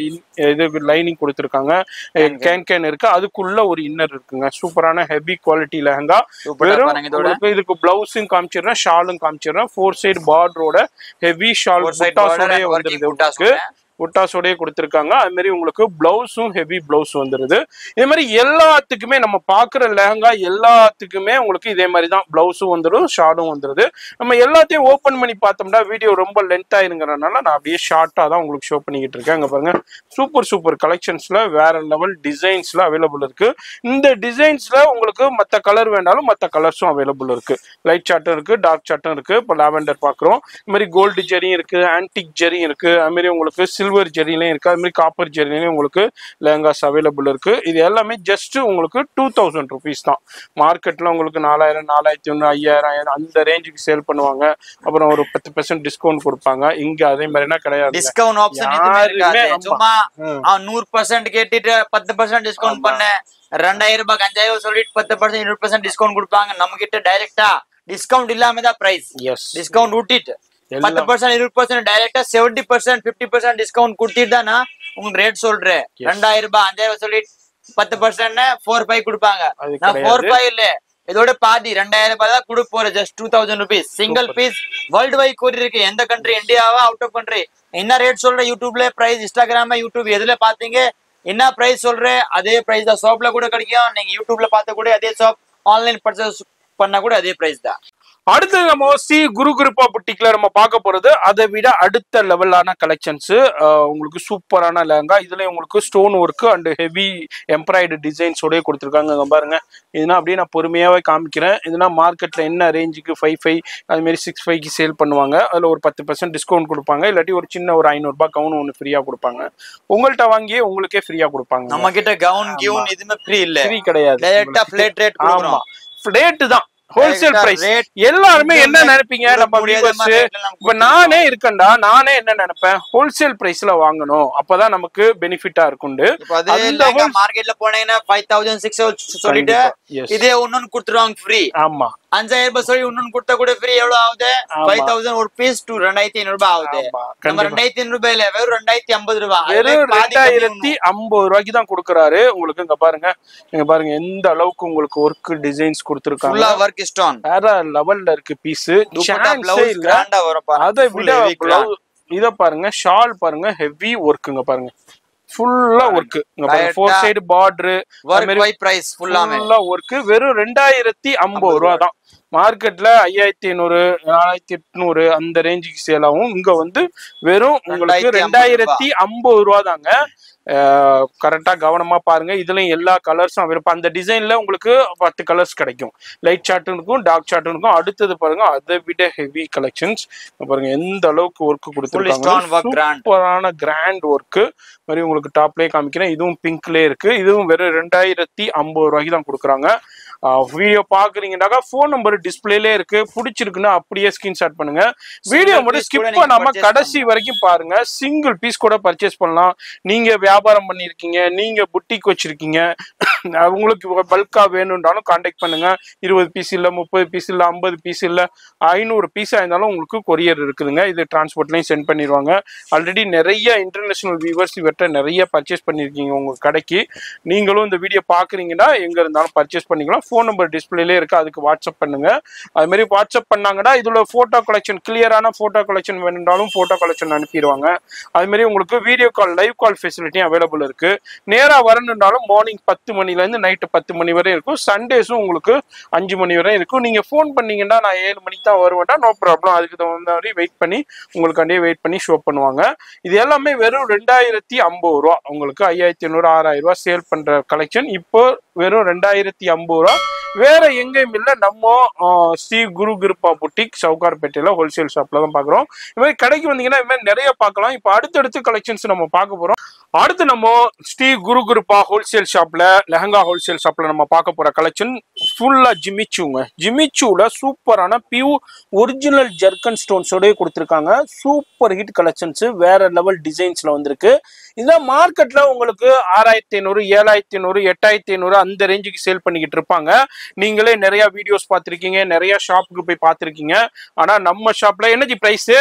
இது லைனிங் கொடுத்துருக்காங்க கேன் கேன் இருக்கு அதுக்குள்ள ஒரு இன்னர் இருக்குங்க சூப்பரான ஹெவி குவாலிட்டி லெஹங்கா வெறும் பாருங்க இதோட உங்களுக்கு இதுக்கு பிளவுஸும் காமிச்சிடுறேன் ஷாலும் காமிச்சிடுறேன் ஃபோர் சைடு பார்டரோட ஹெவி ஷால் ஒரு side புட்டாஸோடய border, வந்துருது working உங்களுக்கு புட்டாஸோட. புட்டாஸோடய கொடுத்துருக்காங்க அது மாதிரி உங்களுக்கு பிளவுஸும் ஹெவி பிளவுஸ் வந்துருது இதே மாதிரி எல்லாத்துக்குமே நம்ம பார்க்குற லெஹங்கா எல்லாத்துக்குமே உங்களுக்கு இதே மாதிரி தான் பிளவுஸும் வந்துடும் ஷார்டும் வந்துருது நம்ம எல்லாத்தையும் ஓப்பன் பண்ணி பார்த்தோம்னா வீடியோ ரொம்ப லென்த் ஆயிருங்கிறனால நான் அப்படியே ஷார்ட்டாக தான் உங்களுக்கு ஷோ பண்ணிக்கிட்டு இருக்கேன் அங்கே பாருங்க சூப்பர் சூப்பர் கலெக்ஷன்ஸ்ல வேற லெவல் டிசைன்ஸ்ல அவைலபிள் இருக்கு இந்த டிசைன்ஸ்ல உங்களுக்கு மற்ற கலர் வேண்டாலும் மற்ற கலர்ஸும் அவைலபிள் இருக்கு லைட் சார்ட்டும் இருக்கு டார்க் சார்ட்டும் இருக்கு இப்போ லாவெண்டர் பார்க்குறோம் இது மாதிரி கோல்டு ஜெரியும் இருக்கு ஆன்டிக் ஜெரியும் இருக்கு அது மாதிரி உங்களுக்கு சில்வர் ஜெரிலையும் இருக்கு அது மாதிரி காப்பர் ஜெரிலையும் உங்களுக்கு லெஹங்காஸ் அவைலபிள் இருக்கு இது எல்லாமே ஜஸ்ட் உங்களுக்கு டூ தௌசண்ட் ருபீஸ் தான் மார்க்கெட்ல உங்களுக்கு நாலாயிரம் நாலாயிரத்தி ஒன்று ஐயாயிரம் ஆயிரம் அந்த ரேஞ்சுக்கு சேல் பண்ணுவாங்க அப்புறம் ஒரு பத்து பெர்சன்ட் டிஸ்கவுண்ட் கொடுப்பாங்க இங்க அதே மாதிரினா கிடையாது டிஸ்கவுண்ட் ஆப்ஷன் எதுவுமே யாருமே இருக்காது ஆமா. சும்மா ம். அவன் நூறு பர்சன்ட் கேட்டுட்டு பத்து பர்சன்ட் டிஸ்கவுண்ட் பண்ண ரெண்டாயிரம் ரூபாய்க்கு அஞ்சாயிரம் சொல்லிட்டு பத்து பர்சன்ட் இருபது பர்சன்ட் டிஸ்கவுண்ட் கொடுப்பாங்க நம்ம கிட்ட டைரக்டா டிஸ்கவுண்ட் இல்லாம தான் பிரைஸ் எஸ் டிஸ்கவுண்ட் விட்டுட்டு எல்லாம். பத்து பர்சன்ட் இருபது பர்சன்ட் டைரக்டா seventy percent fifty percent discount கொடுத்துட்டு தானா உங்களுக்கு ரேட் சொல்றேன் Yes. ரெண்டாயிரம் ரூபாய் அஞ்சாயிரம் சொல்லிட்டு பத்து பர்சன்ட் ஃபோர் ஃபைவ் கொடுப்பாங்க அது நான் ஃபோர் கிடையாது. ஃபைவ் இல்ல இதோட பாதி ரெண்டாயிரம் ரூபாய் தான் கொடுக்க போறேன் just two thousand rupees single piece world wide courier இருக்கு எந்த கண்ட்ரி இந்தியாவா அவுட் ஆஃப் கண்ட்ரி என்ன ரேட் சொல்ற யூடியூப்ல பிரைஸ் இன்ஸ்டாகிராம் யூடியூப் எதுல பாத்தீங்க என்ன பிரைஸ் சொல்றேன் அதே பிரைஸ் தான் ஷாப்ல கூட கிடைக்கும் நீங்க யூடியூப்ல பார்த்த கூட அதே ஷாப் ஆன்லைன் பர்ச்சேஸ் பண்ணா கூட அதே பிரைஸ் தான் அடுத்து நம்ம சி குரு கிருப்பா புட்டிக்ல நம்ம பார்க்க போறது அதை விட அடுத்த லெவலான கலெக்ஷன்ஸ் உங்களுக்கு சூப்பரான லெஹங்கா இதுல உங்களுக்கு stone work and heavy embroidery டிசைன்ஸோடய கொடுத்துருக்காங்க இங்க பாருங்க இதுனா அப்படியே நான் பொறுமையாவே காமிக்கிறேன் இதுனா மார்க்கெட்ல என்ன ரேஞ்சுக்கு ஃபைவ் ஃபைவ் அது மாதிரி சிக்ஸ் ஃபைவ்க்கு சேல் பண்ணுவாங்க அதுல ஒரு பத்து பர்சன்ட் டிஸ்கவுண்ட் கொடுப்பாங்க இல்லாட்டி ஒரு சின்ன ஒரு ஐநூறுபா கவுன் ஒன்று ஃப்ரீயா கொடுப்பாங்க உங்கள்கிட்ட வாங்கியே உங்களுக்கே ஃப்ரீயா கொடுப்பாங்க நம்ம கிட்ட கவுன் கியூன் எதுவுமே ஃப்ரீ இல்ல ஃப்ரீ கிடையாது டைரக்டா பிளேட் ரேட் ஆமா ரேட்டு தான் ஹோல்சேல் Direct ஆ பிரைஸ் rate. எல்லாருமே என்ன இதுவுமே நினைப்பீங்க கூட நம்ம முடியாத viewers மாதிரி rate ல நம்ம இப்ப நானே இருக்கேன்டா நானே என்ன நினைப்பேன் ஹோல்சேல் பிரைஸ்ல வாங்கணும் அப்பதான் நமக்கு பெனிஃபிட்டா இருக்குண்டு இப்போ அதே அந்த லெஹங்கா whole- மார்க்கெட்ல போனீங்கன்னா ஃபைவ் தௌசண்ட் சிக்ஸ் சொல்லிட்டு Yes. இதே ஒன்னு கொடுத்துருவாங்க ஃப்ரீ ஆமா அஞ்சாயிரம் ரூபாய் சொல்லி இன்னொன்னு கொடுத்தா கூட ஃப்ரீ எவ்வளவு ஆகுது ஆமா. ஃபைவ் தௌசண்ட் ஒரு பீஸ் டூ ரெண்டாயிரத்தி ஐநூறு ரூபாய் ஆகுது ஆமா, நம்ம கண்டிப்பா. ரெண்டாயிரத்தி ஐநூறு ரூபாய் இல்ல வெறும் ரெண்டாயிரத்தி ஐம்பது ரூபாய் அதுல வெறும் பாதி கம்மி ரெண்டாயிரத்தி ஐம்பது ரூபாய்க்கு தான் கொடுக்குறாரு உங்களுக்கு இங்க பாருங்க இங்க பாருங்க எந்த அளவுக்கு உங்களுக்கு ஒர்க் டிசைன்ஸ் கொடுத்துருக்காங்க ஃபுல்லா ஒர்க் ஸ்டோன் வேற லெவல்ல இருக்கு பீஸ் துப்பட்டா பிளவுஸ் இல்ல கிராண்டா வரும் பாருங்க அதை Full விட heavy grand. blouse- இத பாருங்க ஷால் பாருங்க ஹெவி ஒர்க்குங்க பாருங்க ஃபுல்லா ஒர்க் இங்க பாருங்க ஃபோர் Direct ஆ side border work by price ஃபுல்லாமே ஃபுல்லா ஒர்க் வெறும் ரெண்டாயிரத்தி ஐம்பது ரூபா தான் மார்க்கெட்ல ஐயாயிரத்தி ஐநூறு நாலாயிரத்தி எட்நூறு அந்த ரேஞ்சுக்கு சேல் ஆகும் இங்க வந்து வெறும் உங்களுக்கு 2,050 ரெண்டாயிரத்தி ஐம்பது ரூபா தாங்க கரெக்டா கவனமா பாருங்க இதுலயும் எல்லா கலர்ஸும் அவைலபிள் அந்த டிசைன்ல உங்களுக்கு பத்து கலர்ஸ் கிடைக்கும் லைட் சார்ட்டும் இருக்கும் டார்க் சார்ட்டும் இருக்கும் அடுத்தது பாருங்க அதை விட ஹெவி கலெக்ஷன்ஸ் பாருங்க எந்த அளவுக்கு ஒர்க் stone கொடுத்துருக்காங்க work grand. சூப்பரான கிராண்ட் ஒர்க் மாதிரி உங்களுக்கு டாப்லயே காமிக்கிறேன் இதுவும் பிங்க்லயே இருக்கு இதுவும் வெறும் ரெண்டாயிரத்தி ஐம்பது ரூபாய்க்கு தான் கொடுக்குறாங்க வீடியோ பாக்குறீங்கன்னாக்கா ஃபோன் நம்பர் டிஸ்பிளேலே இருக்கு பிடிச்சிருக்குன்னா அப்படியே ஸ்கிரீன்ஷாட் பண்ணுங்க வீடியோ மட்டும் piece கூட ஸ்கிப் நீங்க பண்ணாம purchase கடைசி வரைக்கும் பாருங்க சிங்கிள் பீஸ் கூட பர்ச்சேஸ் பண்ணலாம் நீங்க வியாபாரம் பண்ணிருக்கீங்க நீங்க புட்டிக் வச்சிருக்கீங்க உங்களுக்கு பல்கா வேணும்னாலும் காண்டாக்ட் பண்ணுங்க இருபது பீஸ் இல்ல முப்பது பீஸ் இல்ல ஐம்பது பீஸ் இல்ல ஐநூறு பீஸ் இருந்தாலும் உங்களுக்கு கொரியர் இருக்குதுங்க இது டிரான்ஸ்போர்ட்லயும் சென்ட் பண்ணிடுவாங்க ஆல்ரெடி நிறைய இன்டர்நேஷனல் வியூவர்ஸ் இவர்கிட்ட நிறைய பர்ச்சேஸ் பண்ணிருக்கீங்க உங்க கடைக்கு நீங்களும் இந்த வீடியோ பாக்குறீங்கன்னா எங்க இருந்தாலும் பர்ச்சேஸ் பண்ணிக்கலாம் ஃபோன் நம்பர் டிஸ்பிளேலே இருக்கு அதுக்கு வாட்ஸ்அப் பண்ணுங்க அது மாதிரி வாட்ஸ்அப் பண்ணாங்கன்னா இதுல போட்டோ கலெக்ஷன் கிளியரான போட்டோ கலெக்ஷன் வேணும்னாலும் போட்டோ கலெக்ஷன் அனுப்பிடுவாங்க அது மாதிரி உங்களுக்கு வீடியோ கால் லைவ் கால் ஃபெசிலிட்டியும் அவைலபிள் இருக்கு நேரா வரணுன்னாலும் மார்னிங் பத்து மணில இருந்து நைட்டு பத்து மணி வரை இருக்கும் சண்டேஸும் உங்களுக்கு அஞ்சு மணி வரை இருக்கும் நீங்க ஃபோன் பண்ணீங்கன்னா நான் ஏழு மணிக்கு தான் வருவேன்டா நோ ப்ராப்ளம் அதுக்கு தகுந்த மாதிரி வெயிட் பண்ணி உங்களுக்காண்டியே வெயிட் பண்ணி ஷோ பண்ணுவாங்க இது எல்லாமே வெறும் ரெண்டாயிரத்தி ஐம்பது ரூபா உங்களுக்கு ஐயாயிரத்தி ஐநூறு ஆறாயிரம் ரூபா சேல் பண்ற கலெக்ஷன் இப்போ வெறும் ரெண்டாயிரத்தி ஐம்பது ரூபா வேற எங்கேயும் இல்லை நம்ம ஆஹ், ஸ்ரீ குரு கிருப்பா புட்டிக் சவுகார்பேட்டையில ஹோல்சேல் ஷாப்ல தான் பாக்குறோம் இது மாதிரி கடைக்கு வந்தீங்கன்னா இது மாதிரி நிறைய பார்க்கலாம் இப்போ அடுத்தடுத்து கலெக்ஷன்ஸ் நம்ம பார்க்க போறோம் அடுத்து நம்ம ஸ்ரீ குரு குருப்பா ஹோல்சேல் ஷாப்ல லெஹங்கா ஹோல்சேல் ஷாப்ல நம்ம பார்க்க போற கலெக்ஷன் ஃபுல்லா ஜிமிச்சூங்க ஜிமிச்சூல சூப்பரான பியூ ஒரிஜினல் ஜர்கன் ஸ்டோன்ஸோடய கொடுத்துருக்காங்க சூப்பர் ஹிட் கலெக்ஷன்ஸ் வேற லெவல் டிசைன்ஸ்ல வந்திருக்கு இதான் மார்க்கெட்ல உங்களுக்கு ஆறாயிரத்தி ஐநூறு ஏழாயிரத்தி ஐநூறு எட்டாயிரத்தி ஐநூறு அந்த ரேஞ்சுக்கு சேல் பண்ணிக்கிட்டு இருப்பாங்க நீங்களே நிறைய வீடியோஸ் பார்த்துருக்கீங்க நிறைய ஷாப்புக்கு போய் பார்த்துருக்கீங்க ஆனா நம்ம ஷாப்ல என்னஜி பிரைஸ்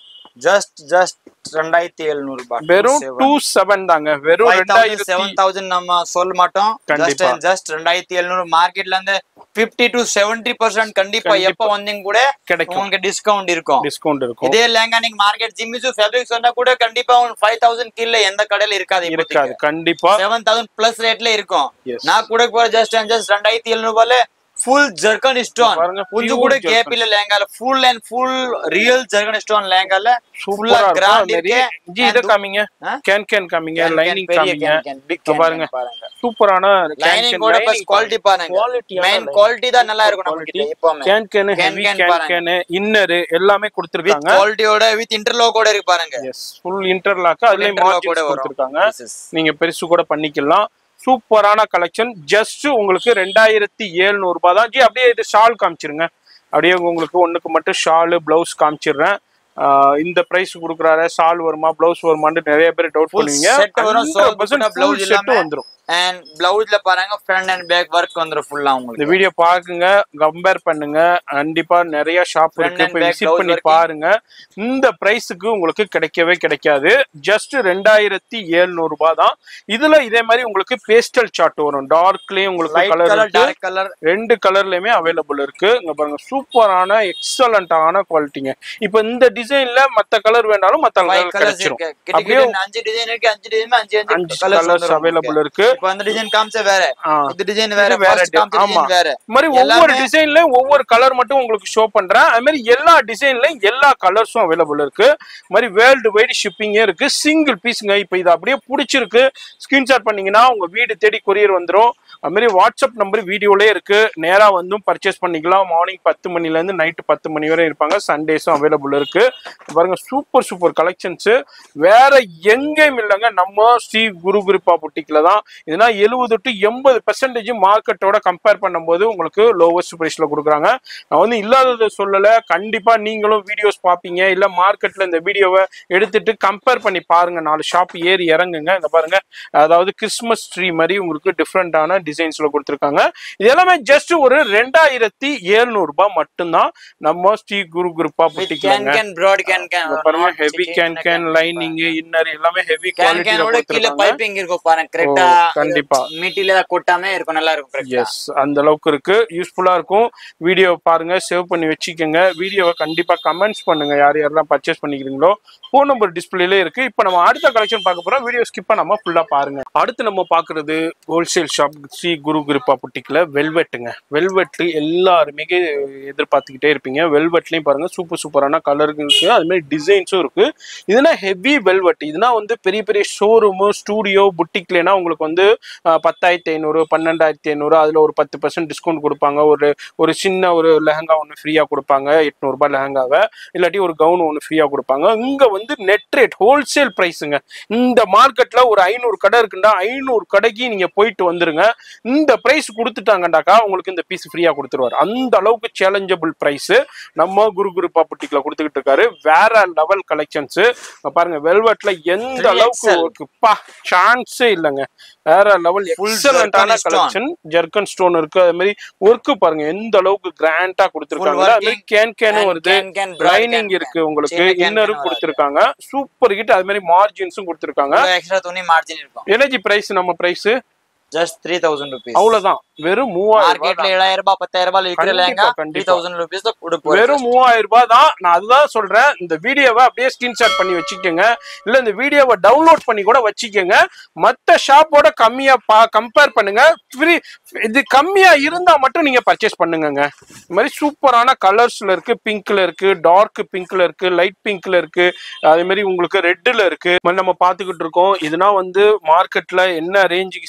ஜஸ்ட் ஜஸ்ட் ரெண்டாயிரத்தி எழுநூறு ரூபாய் வெறும் டூ செவன் தாங்க வெறும் ரெண்டாயிரத்தி செவன் தௌசண்ட் நம்ம சொல்ல மாட்டோம் ஜஸ்ட் கண்டிப்பா. ஜஸ்ட் ரெண்டாயிரத்தி எழுநூறு மார்க்கெட்ல இருந்து பிப்டி டு செவன்டி பர்சன்ட் கண்டிப்பா கண்டிப்பா. எப்ப வந்தீங்க கூட கிடைக்கும் உங்களுக்கு டிஸ்கவுண்ட் இருக்கும் டிஸ்கவுண்ட் இருக்கும் இதே லேங்கா நீங்க மார்க்கெட் ஜிம்மிசு ஃபேப்ரிக் சொன்னா கூட கண்டிப்பா ஃபைவ் தௌசண்ட் கீழே எந்த கடையில இருக்காது இருக்காது கண்டிப்பா செவன் தௌசண்ட் பிளஸ் ரேட்ல இருக்கும் Yes. நான் கூட போற ஜஸ்ட் அண்ட் ஜஸ்ட் ரெண்டாயிரத்தி எழுநூறு ரூபாயில ஃபுல் ஜர்கன் ஸ்டோன் பாருங்க, கொஞ்சம் pure கூட jerkin. கேப் இல்ல லேங்கால full and full real zircon stone லேங்கால சூப்பரா ஃபுல்லா கிராண்ட் இருக்கும் நிறைய இருக்கு ஜி இத காமிங்க ஆ? கேன் கேன் காமிங்க Can, can, லைனிங் பெரிய காமிங்க can, can, big இதோ can, பாருங்க can பாருங்க சூப்பரான லைனிங் கூட பஸ் குவாலிட்டி பாருங்க மெயின் குவாலிட்டி தான் நல்லா இருக்கும் நம்ம கிட்ட எப்பவுமே can can Can, heavy can can பாருங்க. கேன் இன்னர் எல்லாமே வித் கொடுத்திருக்காங்க குவாலிட்டியோட வித் இன்டர்லோக்கோட இருக்கு பாருங்க எஸ் ஃபுல் இன்டர்லாக் அதுலயே interlock மார்ஜின்ஸ் கூட வரும். கொடுத்திருக்காங்க This is- நீங்க பெருசு கூட பண்ணிக்கலாம் சூப்பரான கலெக்ஷன் ஜஸ்ட் உங்களுக்கு ரெண்டாயிரத்தி எழுநூறு ரூபாய் தான் ஜி அப்படியே இது ஷால் காமிச்சிருங்க அப்படியே உங்களுக்கு ஒண்ணுக்கு மட்டும் ஷாலு பிளவுஸ் காமிச்சிடுறேன் ஆஹ் இந்த பிரைஸ் கொடுக்குறாரு ஷால் வருமா பிளவுஸ் வருமான்னு நிறைய பேர் டவுட் Full பண்ணுவீங்க set வரும், so துப்பட்டா blouse செட்டு இல்லாம வந்துரும் அண்ட் பிளவுஸ்ல பாருங்க ஃப்ரண்ட் அண்ட் பேக் ஒர்க் வந்துரும் ஃபுல்லா இந்த உங்களுக்கு வீடியோ பாக்குங்க கம்பேர் பண்ணுங்க கண்டிப்பா நிறைய ஷாப் Front இருக்கு and போய் back விசிட் blouse பண்ணி working. பாருங்க இந்த பிரைஸுக்கு உங்களுக்கு கிடைக்கவே கிடைக்காது ஜஸ்ட் ரெண்டாயிரத்தி எழுநூறு ரூபாய் தான் இதுல இதே மாதிரி உங்களுக்கு பேஸ்டல் சார்ட் வரும் டார்க்லயும் உங்களுக்கு லைட் கலர் கலர் இருக்கு டார்க் கலர் ரெண்டு கலர்லயுமே அவைலபிள் இருக்கு இங்க பாருங்க சூப்பரான எக்ஸலண்டான குவாலிட்டிங்க இப்போ இந்த டிசைன்ல மத்த கலர் வேணாலும் மத்த ஃபைவ் கலர் கலர்ஸ் கிடைச்சிரும் இருக்கு கிட்ட அப்படியே கிட்ட அஞ்சு டிசைன் இருக்கு அஞ்சு டிசைன் அஞ்சு அஞ்சு அஞ்சு கலர்ஸ் கலர்ஸ் அவைலபிள் இருக்கு இப்போ அந்த டிசைன் காமிச்ச வேற ஆ. இந்த டிசைன் வேற இது வேற ஃபர்ஸ்ட் di- காமிச்ச ஆமா. டிசைன் வேற இந்த மாதிரி ஒவ்வொரு எல்லாமே- டிசைன்லயும் ஒவ்வொரு கலர் மட்டும் உங்களுக்கு ஷோ பண்றேன் அது மாதிரி எல்லா டிசைன்லயும் எல்லா கலர்ஸும் அவைலபிள் இருக்கு இது மாதிரி வேர்ல்டு வைடு ஷிப்பிங்கே இருக்கு சிங்கிள் பீஸுங்க இப்போ இது அப்படியே பிடிச்சிருக்கு ஸ்கிரீன்ஷாட் பண்ணீங்கன்னா உங்க வீடு தேடி கொரியர் வந்துரும் அது மாதிரி வாட்ஸ்அப் நம்பர் வீடியோலயே இருக்கு நேரா வந்தும் பர்ச்சேஸ் பண்ணிக்கலாம் மார்னிங் பத்து மணில இருந்து நைட்டு பத்து மணி வரை இருப்பாங்க சண்டேஸும் அவைலபிள் இருக்கு பாருங்க சூப்பர் சூப்பர் கலெக்ஷன்ஸ் வேற எங்கேயும் இல்லைங்க நம்ம ஸ்ரீ குரு குருப்பா புட்டிக்ல தான் இதுனா எழுபது டு எண்பது பெர்சன்டேஜ் மார்க்கெட்டோட கம்பேர் பண்ணும்போது உங்களுக்கு லோவஸ்ட் ப்ரைஸ்ல கொடுக்குறாங்க நான் வந்து இல்லாததை சொல்லல கண்டிப்பா நீங்களும் வீடியோஸ் பார்ப்பீங்க இல்ல மார்க்கெட்ல இந்த வீடியோவை எடுத்துட்டு கம்பேர் பண்ணி பாருங்க நாலு ஷாப் ஏறி இறங்குங்க இந்த பாருங்க அதாவது கிறிஸ்மஸ் ட்ரீ மாதிரி உங்களுக்கு டிஃப்ரெண்டான டிசைன்ஸ்ல கொடுத்துருக்காங்க இது எல்லாமே ஜஸ்ட் ஒரு ரெண்டாயிரத்தி எழுநூறு ரூபாய் மட்டும்தான் நம்ம ஸ்ரீ குரு குருப்பா வித் கேன் புட்டிக்கலாங்க கேன் ப்ராட் கேன் கேன் இங்க பாருங்க heavy can can lining inner எல்லாமே ஹெவி கேன் குவாலிட்டியில கேனோட கீழ கொடுத்துருக்காங்க பைப்பிங் இருக்கும் பாருங்க கரெக்டா ஓ, கண்டிப்பா. மீட்டில கொட்டாம இருக்கும் நல்லா இருக்கும் கரெக்டா எஸ் அந்த அளவுக்கு இருக்கு யூஸ்ஃபுல்லா இருக்கும் வீடியோ பாருங்க சேவ் பண்ணி வச்சுக்கோங்க வீடியோவை கண்டிப்பா கமெண்ட்ஸ் பண்ணுங்க யார் யாரெல்லாம் பர்ச்சேஸ் பண்ணிக்கிறீங்களோ ஃபோன் நம்பர் டிஸ்பிளேல இருக்கு இப்போ நம்ம அடுத்த கலெக்ஷன் பார்க்க போறோம் வீடியோ ஸ்கிப் பண்ணாம ஃபுல்லா பாருங்க அடுத்து நம்ம பாக்குறது ஹோல்சேல் ஷாப் ஸ்ரீ குரு கிருப்பா புட்டிக்ல வெல்வெட்டுங்க வெல்வெட் எல்லாருமே எதிர்பார்த்துக்கிட்டே இருப்பீங்க வெல்வெட்லயும் பாருங்க சூப்பர் சூப்பரான கலர் இருக்கு அது மாதிரி டிசைன்ஸும் இருக்கு இதுனா ஹெவி வெல்வெட் இதுனா வந்து பெரிய பெரிய ஷோரூமு ஸ்டூடியோ புட்டிக்லனா உங்களுக்கு வந்து ஆஹ், பத்தாயிரத்தி ஐநூறு பன்னெண்டாயிரத்தி ஐநூறு அதுல ஒரு பத்து பர்சன்ட் டிஸ்கவுண்ட் கொடுப்பாங்க ஒரு ஒரு சின்ன ஒரு லெஹங்கா ஒன்று ஃப்ரீயா கொடுப்பாங்க எட்நூறுபா லெஹங்காவை இல்லாட்டி ஒரு கவுன் ஒன்று ஃப்ரீயா கொடுப்பாங்க இங்க வந்து நெட் ரேட் ஹோல்சேல் ப்ரைஸுங்க இந்த மார்க்கெட்ல ஒரு ஐநூறு கடை இருக்குண்டா ஐநூறு கடைக்கு நீங்க போயிட்டு வந்துருங்க இந்த பிரைஸ் கொடுத்துட்டாங்கண்டாக்கா உங்களுக்கு இந்த பீஸ் ஃப்ரீயா கொடுத்துருவாரு அந்த அளவுக்கு சேலஞ்சபிள் பிரைஸ் நம்ம குரு குரு பாப்புட்டிக்ல கொடுத்துக்கிட்டு இருக்காரு வேற லெவல் கலெக்ஷன்ஸ் பாருங்க வெல்வெட்ல எந்த 3XL. அளவுக்கு work. பா சான்ஸே இல்லைங்க வேற லெவல் Full எக்ஸலண்டான Jerkin stone. Collection zircon stone இருக்கு அது மாதிரி ஒர்க் பாருங்க எந்த அளவுக்கு கிராண்டா கொடுத்துருக்காங்க அது மாதிரி working கேன் கேனும் and வருது can can broad lining can இருக்கு can. உங்களுக்கு சின்ன can can இன்னரும் வராது. கொடுத்துருக்காங்க சூப்பர் ஹிட் அது மாதிரி மார்ஜின்ஸும் கொடுத்துருக்காங்க எக்ஸ்ட்ரா துணி மார்ஜின் இருக்கும் எனர்ஜி பிரைஸ் நம்ம price just three thousand rupees அவ்வளவுதான் வெறும் மூவாயிரம் ரூபாய் மார்க்கெட்ல ஏழாயிரம் ரூபாய் பத்தாயிரம் ரூபாய் விக்கிற கண்டிப்பா, லேங்கா த்ரீ கண்டிப்பா. தௌசண்ட் ருபீஸ் தான் கொடுப்போம் வெறும் மூவாயிரம் ரூபாய் தான் நான் அதுதான் சொல்றேன் இந்த வீடியோவை அப்படியே ஸ்கிரீன்ஷாட் பண்ணி வச்சுக்கோங்க இல்ல இந்த வீடியோவை டவுன்லோட் பண்ணி கூட வச்சுக்கோங்க மத்த ஷாப்போட கம்மியா பா கம்பேர் பண்ணுங்க ஃப்ரீ இது கம்மியா இருந்தா மட்டும் நீங்க பர்ச்சேஸ் பண்ணுங்கங்க இந்த மாதிரி சூப்பரான கலர்ஸ்ல இருக்கு பிங்க்ல இருக்கு டார்க் பிங்க்ல இருக்கு லைட் பிங்க்ல இருக்கு அதே மாதிரி உங்களுக்கு ரெட்ல இருக்கு இது மாதிரி நம்ம பாத்துக்கிட்டு இருக்கோம் இதுனா வந்து மார்க்கெட்ல என்ன ரேஞ்சுக்கு சேல் ஆகுதுன்னு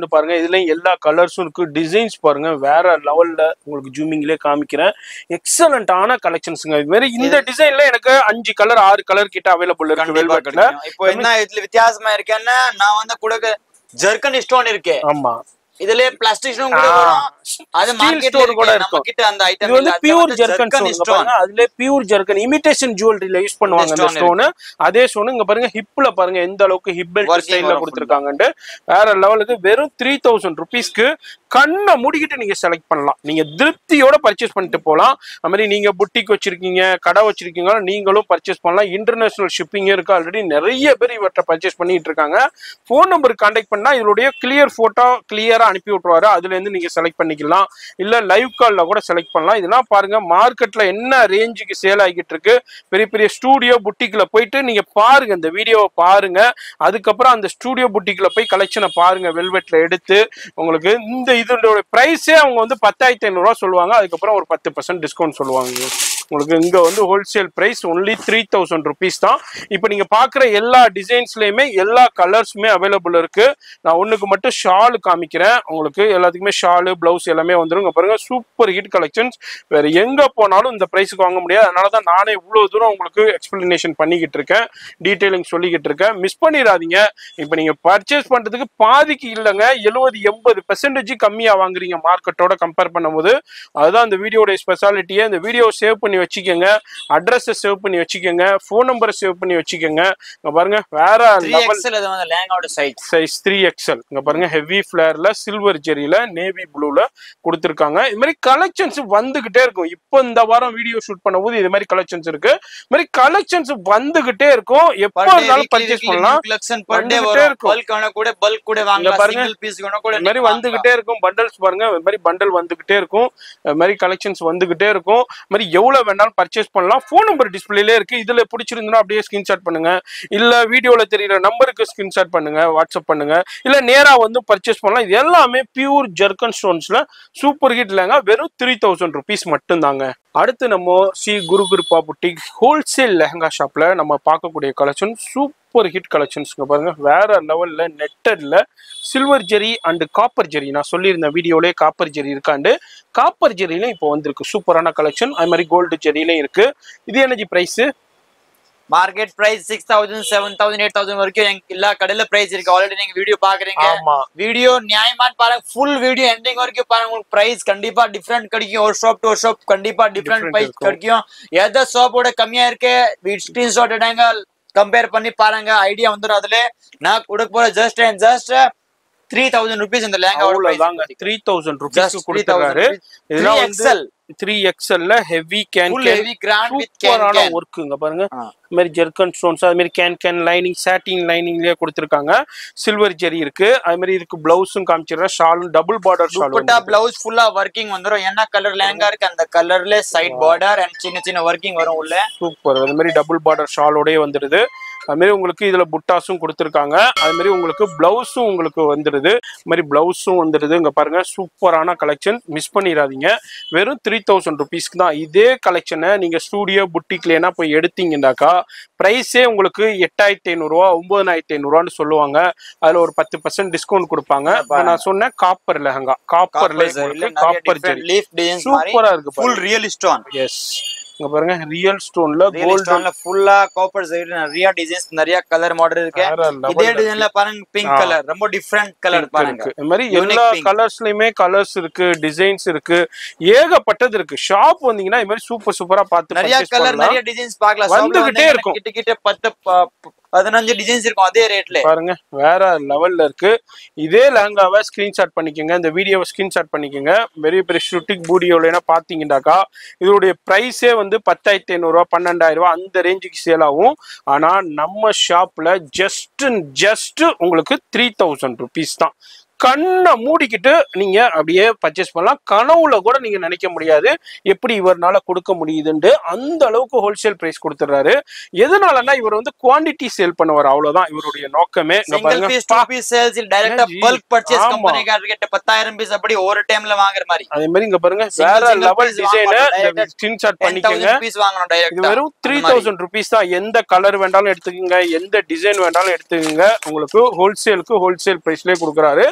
வந்து பாருங்க இதுலயும் எல்லா கலர்ஸும் இருக்கு டிசைன்ஸ் பாருங்க வேற லெவல்ல உங்களுக்கு ஜூமிங்லேயே காமிக்கிறேன் எக்ஸலண்டான கலெக்ஷன்ஸ்ங்க இது மாதிரி இந்த டிசைன்ல எனக்கு அஞ்சு கலர் ஆறு கலர் கிட்ட அவைலபிள் இருக்கு கண்டிப்பா வெல்வெட்ல கிடைக்கும். இப்போ என்ன இதுல வித்தியாசமா இருக்கேன்னா நான் வந்து கூட ஜர்க்கன் ஸ்டோன் இருக்கு ஆமா இதுல பிளாஸ்டிக் ஸ்டோன் கூட ஆ, வரும் அது steel மார்க்கெட்ல stone கூட கூட இருக்கும். நம்ம கிட்ட அந்த ஐட்டம் இது வந்து பியூர் ஜெர்கன் ஸ்டோன் அதுல பியூர் ஜெர்கன் இமிடேஷன் ஜுவல்லரியில யூஸ் பண்ணுவாங்க இந்த stone ஸ்டோன் அதே ஸ்டோன் இங்க பாருங்க ஹிப்ல பாருங்க எந்த அளவுக்கு ஹிப் பெல்ட் Working ஸ்டைல்ல வரும் கொடுத்துருக்காங்கன்ட்டு வேற லெவலுக்கு வெறும் த்ரீ தௌசண்ட் ருபீஸ்க்கு கண்ணை மூடிக்கிட்டு நீங்க செலக்ட் பண்ணலாம் நீங்க திருப்தியோட பர்ச்சேஸ் பண்ணிட்டு போகலாம் அது மாதிரி நீங்க புட்டிக் வச்சிருக்கீங்க கடை வச்சிருக்கீங்க நீங்களும் பர்ச்சேஸ் பண்ணலாம் இன்டர்நேஷனல் ஷிப்பிங் இருக்கு ஆல்ரெடி நிறைய பேர் இவற்றை பர்ச்சேஸ் பண்ணிட்டு இருக்காங்க ஃபோன் நம்பர் கான்டாக்ட் பண்ணா இதனுடைய கிளியர் போட்டோ கிளியரா அனுப்பி விட்டுருவாரு அதுல இருந்து நீங்க செலக்ட் பண்ணிக்கலாம் இல்ல லைவ் கால்ல கூட செலக்ட் பண்ணலாம் இதெல்லாம் பாருங்க மார்க்கெட்ல என்ன ரேஞ்சுக்கு சேல் ஆகிட்டு இருக்கு பெரிய பெரிய ஸ்டூடியோ புட்டிக்ல போயிட்டு நீங்க பாருங்க இந்த வீடியோவை பாருங்க அதுக்கப்புறம் அந்த ஸ்டூடியோ புட்டிக்ல போய் கலெக்ஷனை பாருங்க வெல்வெட்ல எடுத்து உங்களுக்கு இந்த இதோட பிரைஸே அவங்க வந்து பத்தாயிரத்தி ஐநூறுரூவா சொல்லுவாங்க அதுக்கப்புறம் ஒரு பத்து பர்சன்ட் டிஸ்கவுண்ட் சொல்லுவாங்க உங்களுக்கு இங்க வந்து wholesale price only three thousand rupees தான் இப்போ நீங்க பாக்குற எல்லா டிசைன்ஸ்லயுமே எல்லா கலர்ஸுமே அவைலபிள் இருக்கு நான் ஒண்ணுக்கு மட்டும் ஷால் காமிக்கிறேன் உங்களுக்கு எல்லாத்துக்குமே ஷாலு பிளவுஸ் எல்லாமே வந்துரும் இங்க பாருங்க சூப்பர் ஹிட் கலெக்ஷன்ஸ் வேற எங்க போனாலும் இந்த பிரைஸுக்கு வாங்க முடியாது அதனால தான் நானே இவ்வளவு தூரம் உங்களுக்கு எக்ஸ்பிளனேஷன் பண்ணிக்கிட்டு இருக்கேன் டீடைலிங் சொல்லிக்கிட்டு இருக்கேன் மிஸ் பண்ணிடாதீங்க இப்போ நீங்க பர்ச்சேஸ் பண்றதுக்கு பாதிக்கு இல்லைங்க எழுபது எண்பது பெர்சன்டேஜ் கம்மியா வாங்குறீங்க மார்க்கெட்டோட கம்பேர் பண்ணும்போது அதுதான் இந்த வீடியோட ஸ்பெஷாலிட்டியே இந்த வீடியோ சேவ் பண்ணி வச்சுக்கோங்க அட்ரஸை சேவ் பண்ணி வச்சுக்கோங்க ஃபோன் நம்பரை சேவ் பண்ணி வச்சுக்கோங்க இங்க பாருங்க வேற த்ரீ லெவல் எக்ஸ்எல் இது வந்து லேங்கோட சைஸ் சைஸ் த்ரீ எக்ஸ்எல் இங்க பாருங்க ஹெவி ஃபிளேர்ல சில்வர் ஜெரியில நேவி ப்ளூல கொடுத்துருக்காங்க இது மாதிரி கலெக்ஷன்ஸ் வந்துகிட்டே இருக்கும் இப்போ இந்த வாரம் வீடியோ ஷூட் பண்ணும்போது இது மாதிரி கலெக்ஷன்ஸ் இருக்கு இது மாதிரி கலெக்ஷன்ஸ் வந்துகிட்டே இருக்கும் எப்போ per day இருந்தாலும் weekly பர்ச்சேஸ் weekly பண்ணலாம் new collection per day வந்துகிட்டே வரும் இருக்கும். பல்க் வேணா கூட பல்க் கூட வாங்கலாம் பாருங்க. சிங்கிள் பீஸ் வேணா கூட இது மாதிரி நீங்க வந்துகிட்டே இருக்கும் பண்டல்ஸ் பாருங்க இது மாதிரி பண்டல் வந்துகிட்டே இருக்கும் இது மாதிரி கலெக்ஷன்ஸ் வந்துகிட்டே இருக்கும் இது மாதிரி எவ்வளவு வேணாலும் பர்ச்சேஸ் பண்ணலாம் ஃபோன் நம்பர் டிஸ்பிளேல இருக்கு இதுல பிடிச்சிருந்தா அப்படியே ஸ்கிரீன்ஷாட் பண்ணுங்க இல்ல வீடியோல தெரியுற நம்பருக்கு ஸ்கிரீன்ஷாட் பண்ணுங்க வாட்ஸ்அப் பண்ணுங்க இல்ல நேரா வந்து பர்ச்சேஸ் பண்ணலாம் இது எல்லாமே பியூர் ஜெர்கன் ஸ்டோன்ஸ்ல சூப்பர் ஹிட் இல்லைங்க வெறும் த்ரீ தௌசண்ட் ருபீஸ் மட்டும்தாங்க அடுத்து நம்ம ஸ்ரீ குரு கிருப்பா புட்டிக் ஹோல்சேல் லெஹங்கா ஷாப்ல நம்ம பார்க்கக்கூடிய கலெக்ஷன் சூப்பர் ஹிட் கலெக்ஷன்ஸ்ங்க பாருங்க வேற லெவல்ல நெட்டட்ல silver zari and copper zari நான் சொல்லியிருந்தேன் வீடியோலே காப்பர் ஜெரி இருக்காண்டு காப்பர் ஜெரிலையும் இப்போ வந்திருக்கு சூப்பரான கலெக்ஷன் அது மாதிரி கோல்டு ஜெரிலையும் இருக்கு இது எனர்ஜி price market price six thousand seven thousand eight thousand வரைக்கும் எங்க எல்லா கடையில பிரைஸ் இருக்கு ஆல்ரெடி நீங்க வீடியோ பாக்குறீங்க ஆமா வீடியோ நியாயமான்னு பாருங்க ஃபுல் வீடியோ எண்டிங் வரைக்கும் பாருங்க உங்களுக்கு பிரைஸ் கண்டிப்பா டிஃப்ரெண்ட் கிடைக்கும் ஒரு ஷாப் டு ஒரு ஷாப் கண்டிப்பா டிஃப்ரெண்ட் Different பிரைஸ் இருக்கும். கிடைக்கும் எந்த ஷாப்போட கம்மியா இருக்கு ஸ்கிரீன் ஷாட் எடுங்க கம்பேர் பண்ணி பாருங்க ஐடியா வந்துடும் அதுல நான் கொடுக்க போற just and just three thousand rupees இந்த அவ்வளவுதாங்க lehenga three thousand just rupees three thousand கொடுத்துறாரு இதெல்லாம் வந்து எக்ஸல் த்ரீ எக்ஸ்எல்ல heavy can full heavy grand with can சூப்பரான கேன் ஒர்க் இங்க பாருங்க ஆ. இது மாதிரி ஜெர்கன் ஸ்டோன்ஸ் அது மாதிரி கேன் கேன் லைனிங் சாட்டின் லைனிங்லயே கொடுத்துருக்காங்க சில்வர் ஜெரி இருக்கு அது மாதிரி இதுக்கு பிளவுஸும் காமிச்சிடுறேன் ஷாலும் double border shawl dupatta blouse ஃபுல்லா ஒர்க்கிங் வந்துரும் என்ன கலர் லேங்கா இருக்கு அந்த கலர்ல சைட் பார்டர் அண்ட் சின்ன சின்ன ஒர்க்கிங் வரும் உள்ள சூப்பர் அது மாதிரி டபுள் பார்டர் ஷாலோடய வந்துடுது அது மாதிரி உங்களுக்கு இதுல புட்டாஸும் கொடுத்துருக்காங்க அது மாதிரி உங்களுக்கு பிளவுஸும் உங்களுக்கு வந்துடுது அது மாதிரி பிளவுஸும் வந்துடுது இங்க பாருங்க சூப்பரான கலெக்ஷன் மிஸ் பண்ணிடாதீங்க வெறும் த்ரீ தௌசண்ட் ருபீஸ்க்கு தான் இதே கலெக்ஷனை நீங்க ஸ்டூடியோ புட்டிக்லேனா போய் எடுத்தீங்கன்னாக்கா ப்ரைஸே உங்களுக்கு எட்டாயிரத்தி ஐநூறுரூவா ஒன்பதாயிரத்தி ஐநூறுரூவான்னு சொல்லுவாங்க அதுல ஒரு பத்து பர்சன்ட் டிஸ்கவுண்ட் கொடுப்பாங்க இப்ப நான் சொன்னேன் காப்பர் லெஹங்கா காப்பர்ல காப்பர் ஜெரி லீஃப் டிசைன்ஸ் மாதிரி சூப்பரா இருக்கு ஃபுல் ரியல் ஸ்டோன் எஸ் இங்க பாருங்க ரியல் ஸ்டோன்ல ரியல் கோல்டு ஸ்டோன்ல ஃபுல்லா காப்பர் சைடு நிறைய டிசைன்ஸ் நிறைய கலர் மாடல் இருக்கு வேற level இதே ல டிசைன்ல பாருங்க பிங்க் ஆ. கலர் ரொம்ப டிஃப்ரெண்ட் கலர் பாருங்க இருக்கு இந்த மாதிரி Unique எல்லா pink. கலர்ஸ்லயுமே கலர்ஸ் இருக்கு டிசைன்ஸ் இருக்கு ஏகப்பட்டது இருக்கு ஷாப் வந்தீங்கன்னா இது மாதிரி சூப்பர் சூப்பரா பார்த்து நிறைய purchase கலர் பண்ணலாம். நிறைய டிசைன்ஸ் பார்க்கலாம் வந்துகிட்டே வந்துகிட்டே இருக்கும். இருக்கும் கிட்ட கிட்ட பத்து ப- ப- பதினஞ்சு டிசைன்ஸ் இருக்கும் அதே ரேட்ல பாருங்க வேற லெவல்ல இருக்கு இதே லெஹங்காவை ஸ்கிரீன்ஷாட் பண்ணிக்கோங்க இந்த வீடியோவை ஸ்கிரீன்ஷாட் பண்ணிக்கோங்க பெரிய பெரிய ஷூட்டிங் பூடியோல பாத்தீங்கன்னாக்கா இதோடைய பிரைஸே வந்து பத்தாயிரத்தி ஐநூறுரூவா பன்னெண்டாயிரம் ரூபாய் அந்த ரேஞ்சுக்கு சேல் ஆகும் ஆனா நம்ம ஷாப்ல ஜஸ்ட் ஜஸ்ட் உங்களுக்கு த்ரீ தௌசண்ட் ருபீஸ் தான் கண்ணை மூடிக்கிட்டு நீங்க அப்படியே பர்ச்சேஸ் பண்ணலாம் கனவுல கூட நீங்க நினைக்க முடியாது எப்படி இவர்னால கொடுக்க முடியுதுன்ட்டு அந்த அளவுக்கு ஹோல்சேல் பிரைஸ் கொடுத்துறாரு எதனாலன்னா இவர் வந்து குவாண்டிட்டி சேல் பண்ணுவார் அவ்வளவுதான் இவருடைய நோக்கமே இங்க சிங்கிள் பாருங்க பீஸ் டூ பீஸ் சேல்ஸ் டைரக்டா ஜி. பல்க் பர்ச்சேஸ் ஆமா. கம்பெனி கிட்ட பத்தாயிரம் பீஸ் அப்படி ஒரு டைம்ல வாங்குற மாதிரி அதே மாதிரி இங்க பாருங்க Single, வேற single லெவல் piece டிசைனை வாங்க, direct ஸ்கிரீன்ஷாட் டென் பண்ணிக்கோங்க தௌசண்ட் பீஸ் வாங்கணும் இது டைரக்டா வெறும் த்ரீ தௌசண்ட் ருபீஸ் தான் எந்த கலர் வேண்டாலும் எடுத்துக்கோங்க எந்த டிசைன் வேண்டாலும் எடுத்துக்கோங்க உங்களுக்கு ஹோல்சேலுக்கு ஹோல்சேல் பிரைஸ்லயே கொடுக்குறாரு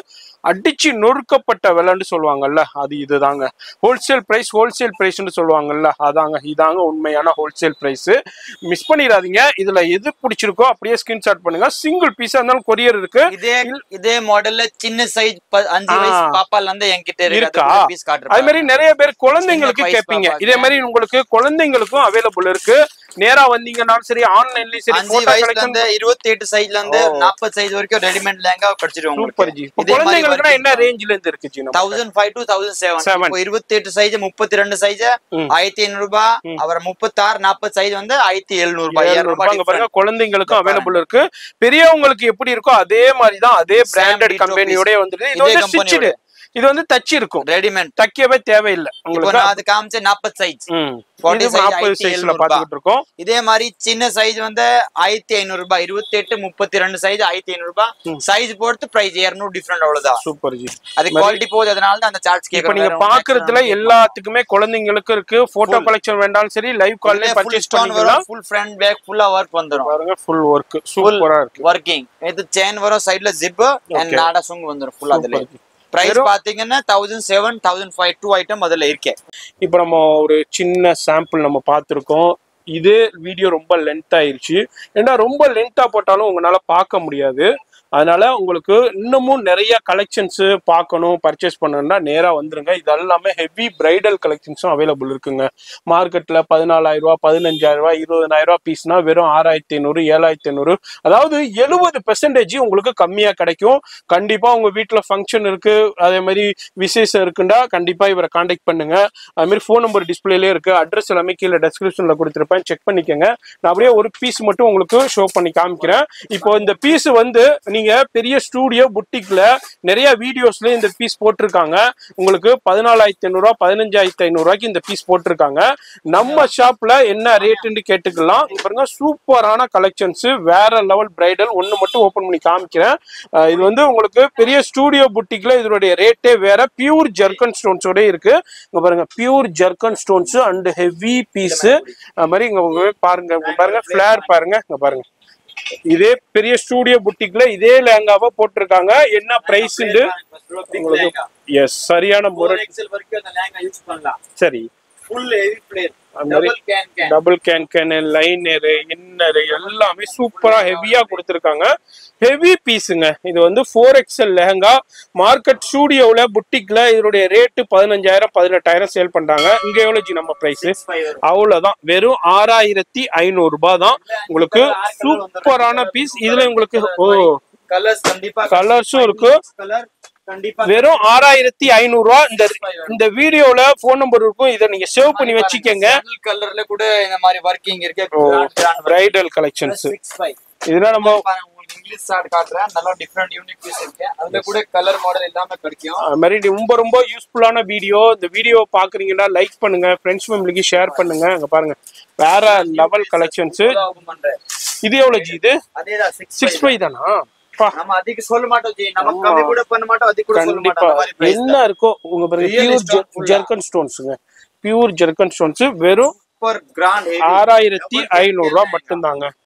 அடிச்சு நொறுக்கப்பட்ட விலைன்னு சொல்லுவாங்கல்ல அது இதுதாங்க ஹோல்சேல் பிரைஸ் ஹோல்சேல் பிரைஸ்னு சொல்லுவாங்கல்ல அதாங்க இதாங்க உண்மையான ஹோல்சேல் பிரைஸ் மிஸ் பண்ணிடாதீங்க இதுல எது பிடிச்சிருக்கோ அப்படியே ஸ்கிரீன்ஷாட் பண்ணுங்க சிங்கிள் பீஸா இருந்தாலும் கொரியர் இருக்கு இதே இதே மாடல்ல சின்ன சைஸ் அஞ்சு ஆ. வயசு பாப்பால இருந்து என்கிட்ட இருக்கா? இருக்கு பீஸ் அதே காட்டுறேன் மாதிரி நிறைய பேர் குழந்தைங்களுக்கு சின்ன கேட்பீங்க price இதே மாதிரி உங்களுக்கு குழந்தைங்களுக்கும் அவைலபிள் இருக்கு நேரா வந்தீங்கன்னாலும் சரி ஆன்லைன்லயும் சரி அஞ்சு போட்டோ வயசுல கலெக்ஷன் இருந்து இருபத்தி எட்டு சைஸ்ல இருந்து ஓ. நாற்பது சைஸ் வரைக்கும் ரெடிமேட் லேங்கா கிடைச்சிடும் சூப்பர் ஜி இப்போ இதே மாதிரி குழந்தைங்களுக்கு என்ன working ரேஞ்சில இருந்து இருக்கு ஜி நம்ம thousand five two thousand seven Seven. இப்போ இருபத்தி எட்டு சைஸ் முப்பத்தி ரெண்டு சைஸ் ம். ஆயிரத்தி ஐநூறு ரூபாய் அப்புறம் முப்பத்தாறு நாற்பது சைஸ் வந்து ஆயிரத்தி எழுநூறு ரூபாய் ஏழ்நூறு இருநூறு ரூபாய் அங்க ரூபாய் பாருங்க குழந்தைங்களுக்கும் அவைலபிள் இருக்கு பெரியவங்களுக்கு எப்படி இருக்கோ அதே மாதிரி தான் அதே Same பிராண்டட் Ditto கம்பெனியோட வந்துருது இது இதே வந்து company ஸ்டிச்சடு இது வந்து தச்சு இருக்கும் ரெடிமேட் தைக்கவே தேவையில்லை இப்போ உங்களுக்கு நான் அது காமிச்ச நாற்பது சைஸ் ம். 40 இது size நாற்பது ஆயிரத்தி சைஸ்ல எழுநூறு பாத்துக்கிட்டு இருக்கோம் இதே மாதிரி சின்ன சைஸ் வந்து ஆயிரத்தி ஐநூறு ரூபாய் இருபத்தி எட்டு முப்பத்தி ரெண்டு சைஸ் ஆயிரத்தி ஐநூறு ரூபாய் சைஸ் பொறுத்து பிரைஸ் இருநூறு டிஃப்ரெண்ட் அவ்வளவுதான் சூப்பர் ஜி அது குவாலிட்டி போகுது அதனால தான் அந்த சார்ஜ் இப்ப நீங்க பாக்குறதுல எல்லாத்துக்குமே குழந்தைங்களுக்கு இருக்கு போட்டோ கலெக்ஷன் வேண்டாலும் சரி லைவ் கால்ல ஃபுல் பர்ச்சேஸ் ஸ்டோன் பண்ணிக்கலாம் வரும் ஃபுல் ஃப்ரண்ட் பேக் ஃபுல்லா ஒர்க் வந்துரும் பாருங்க ஃபுல் ஒர்க் சூப்பரா இருக்கு ஒர்க்கிங் இது செயின் வரும் சைடுல ஜிப் அண்ட் நாடா சுங்கு வந்துரும் ஃபுல் அதுல Super. பிரைஸ் பாத்தீங்கன்னா thousand seven thousand five two item அதுல இருக்கே இப்போ நம்ம ஒரு சின்ன சாம்பிள் நம்ம பார்த்துருக்கோம் இது வீடியோ ரொம்ப லென்த் ஆயிருச்சு ஏன்னா ரொம்ப லென்த்தா போட்டாலும் உங்களால பார்க்க முடியாது அதனால உங்களுக்கு இன்னமும் நிறைய கலெக்ஷன்ஸ் பார்க்கணும் பர்ச்சேஸ் பண்ணணும்னா நேரா வந்துருங்க இது எல்லாமே ஹெவி பிரைடல் கலெக்ஷன்ஸும் அவைலபிள் இருக்குங்க மார்க்கெட்ல பதினாலாயிரம் ரூபாய் பதினஞ்சாயிரம் ரூபாய் இருபதனாயிரம் ரூபாய் பீஸ்னா வெறும் ஆறாயிரத்தி ஐநூறு ஏழாயிரத்தி ஐநூறு அதாவது எழுபது பெர்சன்டேஜ் உங்களுக்கு கம்மியா கிடைக்கும் கண்டிப்பா உங்க வீட்டுல ஃபங்க்ஷன் இருக்கு அதே மாதிரி விசேஷம் இருக்குண்டா கண்டிப்பா இவரை காண்டாக்ட் பண்ணுங்க அது மாதிரி ஃபோன் நம்பர் டிஸ்பிளேலே இருக்கு அட்ரஸ் எல்லாமே கீழே டெஸ்கிரிப்ஷன்ல கொடுத்துருப்பேன் செக் பண்ணிக்கோங்க நான் அப்படியே ஒரு பீஸ் மட்டும் உங்களுக்கு ஷோ பண்ணி காமிக்கிறேன் இப்போ இந்த பீஸ் வந்து நீங்க பெரிய ஸ்டூடியோ புட்டிக்ல நிறைய வீடியோஸ்ல இந்த பீஸ் போட்டிருக்காங்க உங்களுக்கு பதினாலாயிரத்தி ஐநூறுரூவா பதினஞ்சாயிரத்தி ஐநூறுரூவாய்க்கு இந்த பீஸ் போட்டிருக்காங்க நம்ம ஷாப்ல என்ன ரேட்டுன்னு கேட்டுக்கலாம் இங்க பாருங்க சூப்பரான கலெக்ஷன்ஸ் வேற லெவல் பிரைடல் ஒன்னு மட்டும் ஓபன் பண்ணி காமிக்கிறேன் அஹ் இது வந்து உங்களுக்கு பெரிய ஸ்டூடியோ புட்டிக்ல இதனுடைய ரேட்டே வேற பியூர் ஜர்கன் ஸ்டோன்ஸோட இருக்கு இங்க பாருங்க pure zircon stones and heavy piece அது மாதிரி இங்க உங்க பாருங்க இங்க பாருங்க ஃபிளேர் பாருங்க இங்க பாருங்க இதே பெரிய ஸ்டூடியோ புட்டிக்ல இதே லேங்காவா போட்டிருக்காங்க என்ன பிரைஸ் உங்களுக்கு எஸ் சரியான முறை எக்ஸல் வரைக்கும் அந்த லேங்கா யூஸ் பண்ணலாம் சரி ஃபுல் ஹெவி பிளேட் அது மாதிரி double can can double can can liner inner எல்லாமே சூப்பரா ஹெவியா கொடுத்துருக்காங்க ஹெவி பீஸுங்க இது வந்து ஃபோர் எக்ஸ்எல் லெஹங்கா மார்க்கெட் ஸ்டூடியோவில் புட்டிக்ல இதனுடைய ரேட்டு பதினஞ்சாயிரம் பதினெட்டாயிரம் சேல் பண்றாங்க இங்க எவ்வளவு ஜி நம்ம பிரைஸ் அவ்வளவுதான் வெறும் ஆறாயிரத்தி ஐநூறு ரூபாய் தான் உங்களுக்கு சூப்பரான பீஸ் இதுல உங்களுக்கு ஓ கலர்ஸ் கண்டிப்பா கலர்ஸும் இருக்கு கலர் கண்டிப்பா வெறும் ஆறாயிரத்தி ஐநூறு ரூபா இந்த இந்த வீடியோல போன் நம்பர் இருக்கும் இதை நீங்க சேவ் பண்ணி வச்சுக்கோங்க கலர்ல கூட இந்த மாதிரி ஒர்க்கிங் இருக்கு பிரைடல் கலெக்ஷன்ஸ் சிக்ஸ் ஃபைவ் இதெல்லாம் நம்ம உங்களுக்கு இங்கிலீஷ் ஷார்ட் காட்டுறேன் நல்லா டிஃப்ரெண்ட் யூனிக் பீஸ் இருக்கு அதுல கூட கலர் மாடல் எல்லாமே கிடைக்கும் அது மாதிரி ரொம்ப ரொம்ப யூஸ்ஃபுல்லான வீடியோ இந்த வீடியோ பாக்குறீங்கன்னா லைக் பண்ணுங்க ஃப்ரெண்ட்ஸ் ஃபேமிலிக்கு ஷேர் பண்ணுங்க அங்க பாருங்க வேற லெவல் கலெக்ஷன்ஸ் ஓபன் பண்றேன் இது எவ்வளவு ஜி இது அதேதான் சிக்ஸ் சிக்ஸ் ஃபைவ் தானா பா, நம்ம அதிக சொல்ல மாட்டோம் ஜி நம்ம கம்மி கூட பண்ண மாட்டோம் அதிக கூட சொல்ல கண்டிப்பா மாட்டோம் அந்த மாதிரி price என்ன இருக்கோ உங்க பாருங்க Really பியூர் stone full-ஆ. ஜெர்கன் ஸ்டோன்ஸுங்க பியூர் ஜெர்கன் ஸ்டோன்ஸ் வெறும் சூப்பர் கிராண்ட் ஆறாயிரத்தி ஐநூறு ரூபாய் மட்டும்தாங்க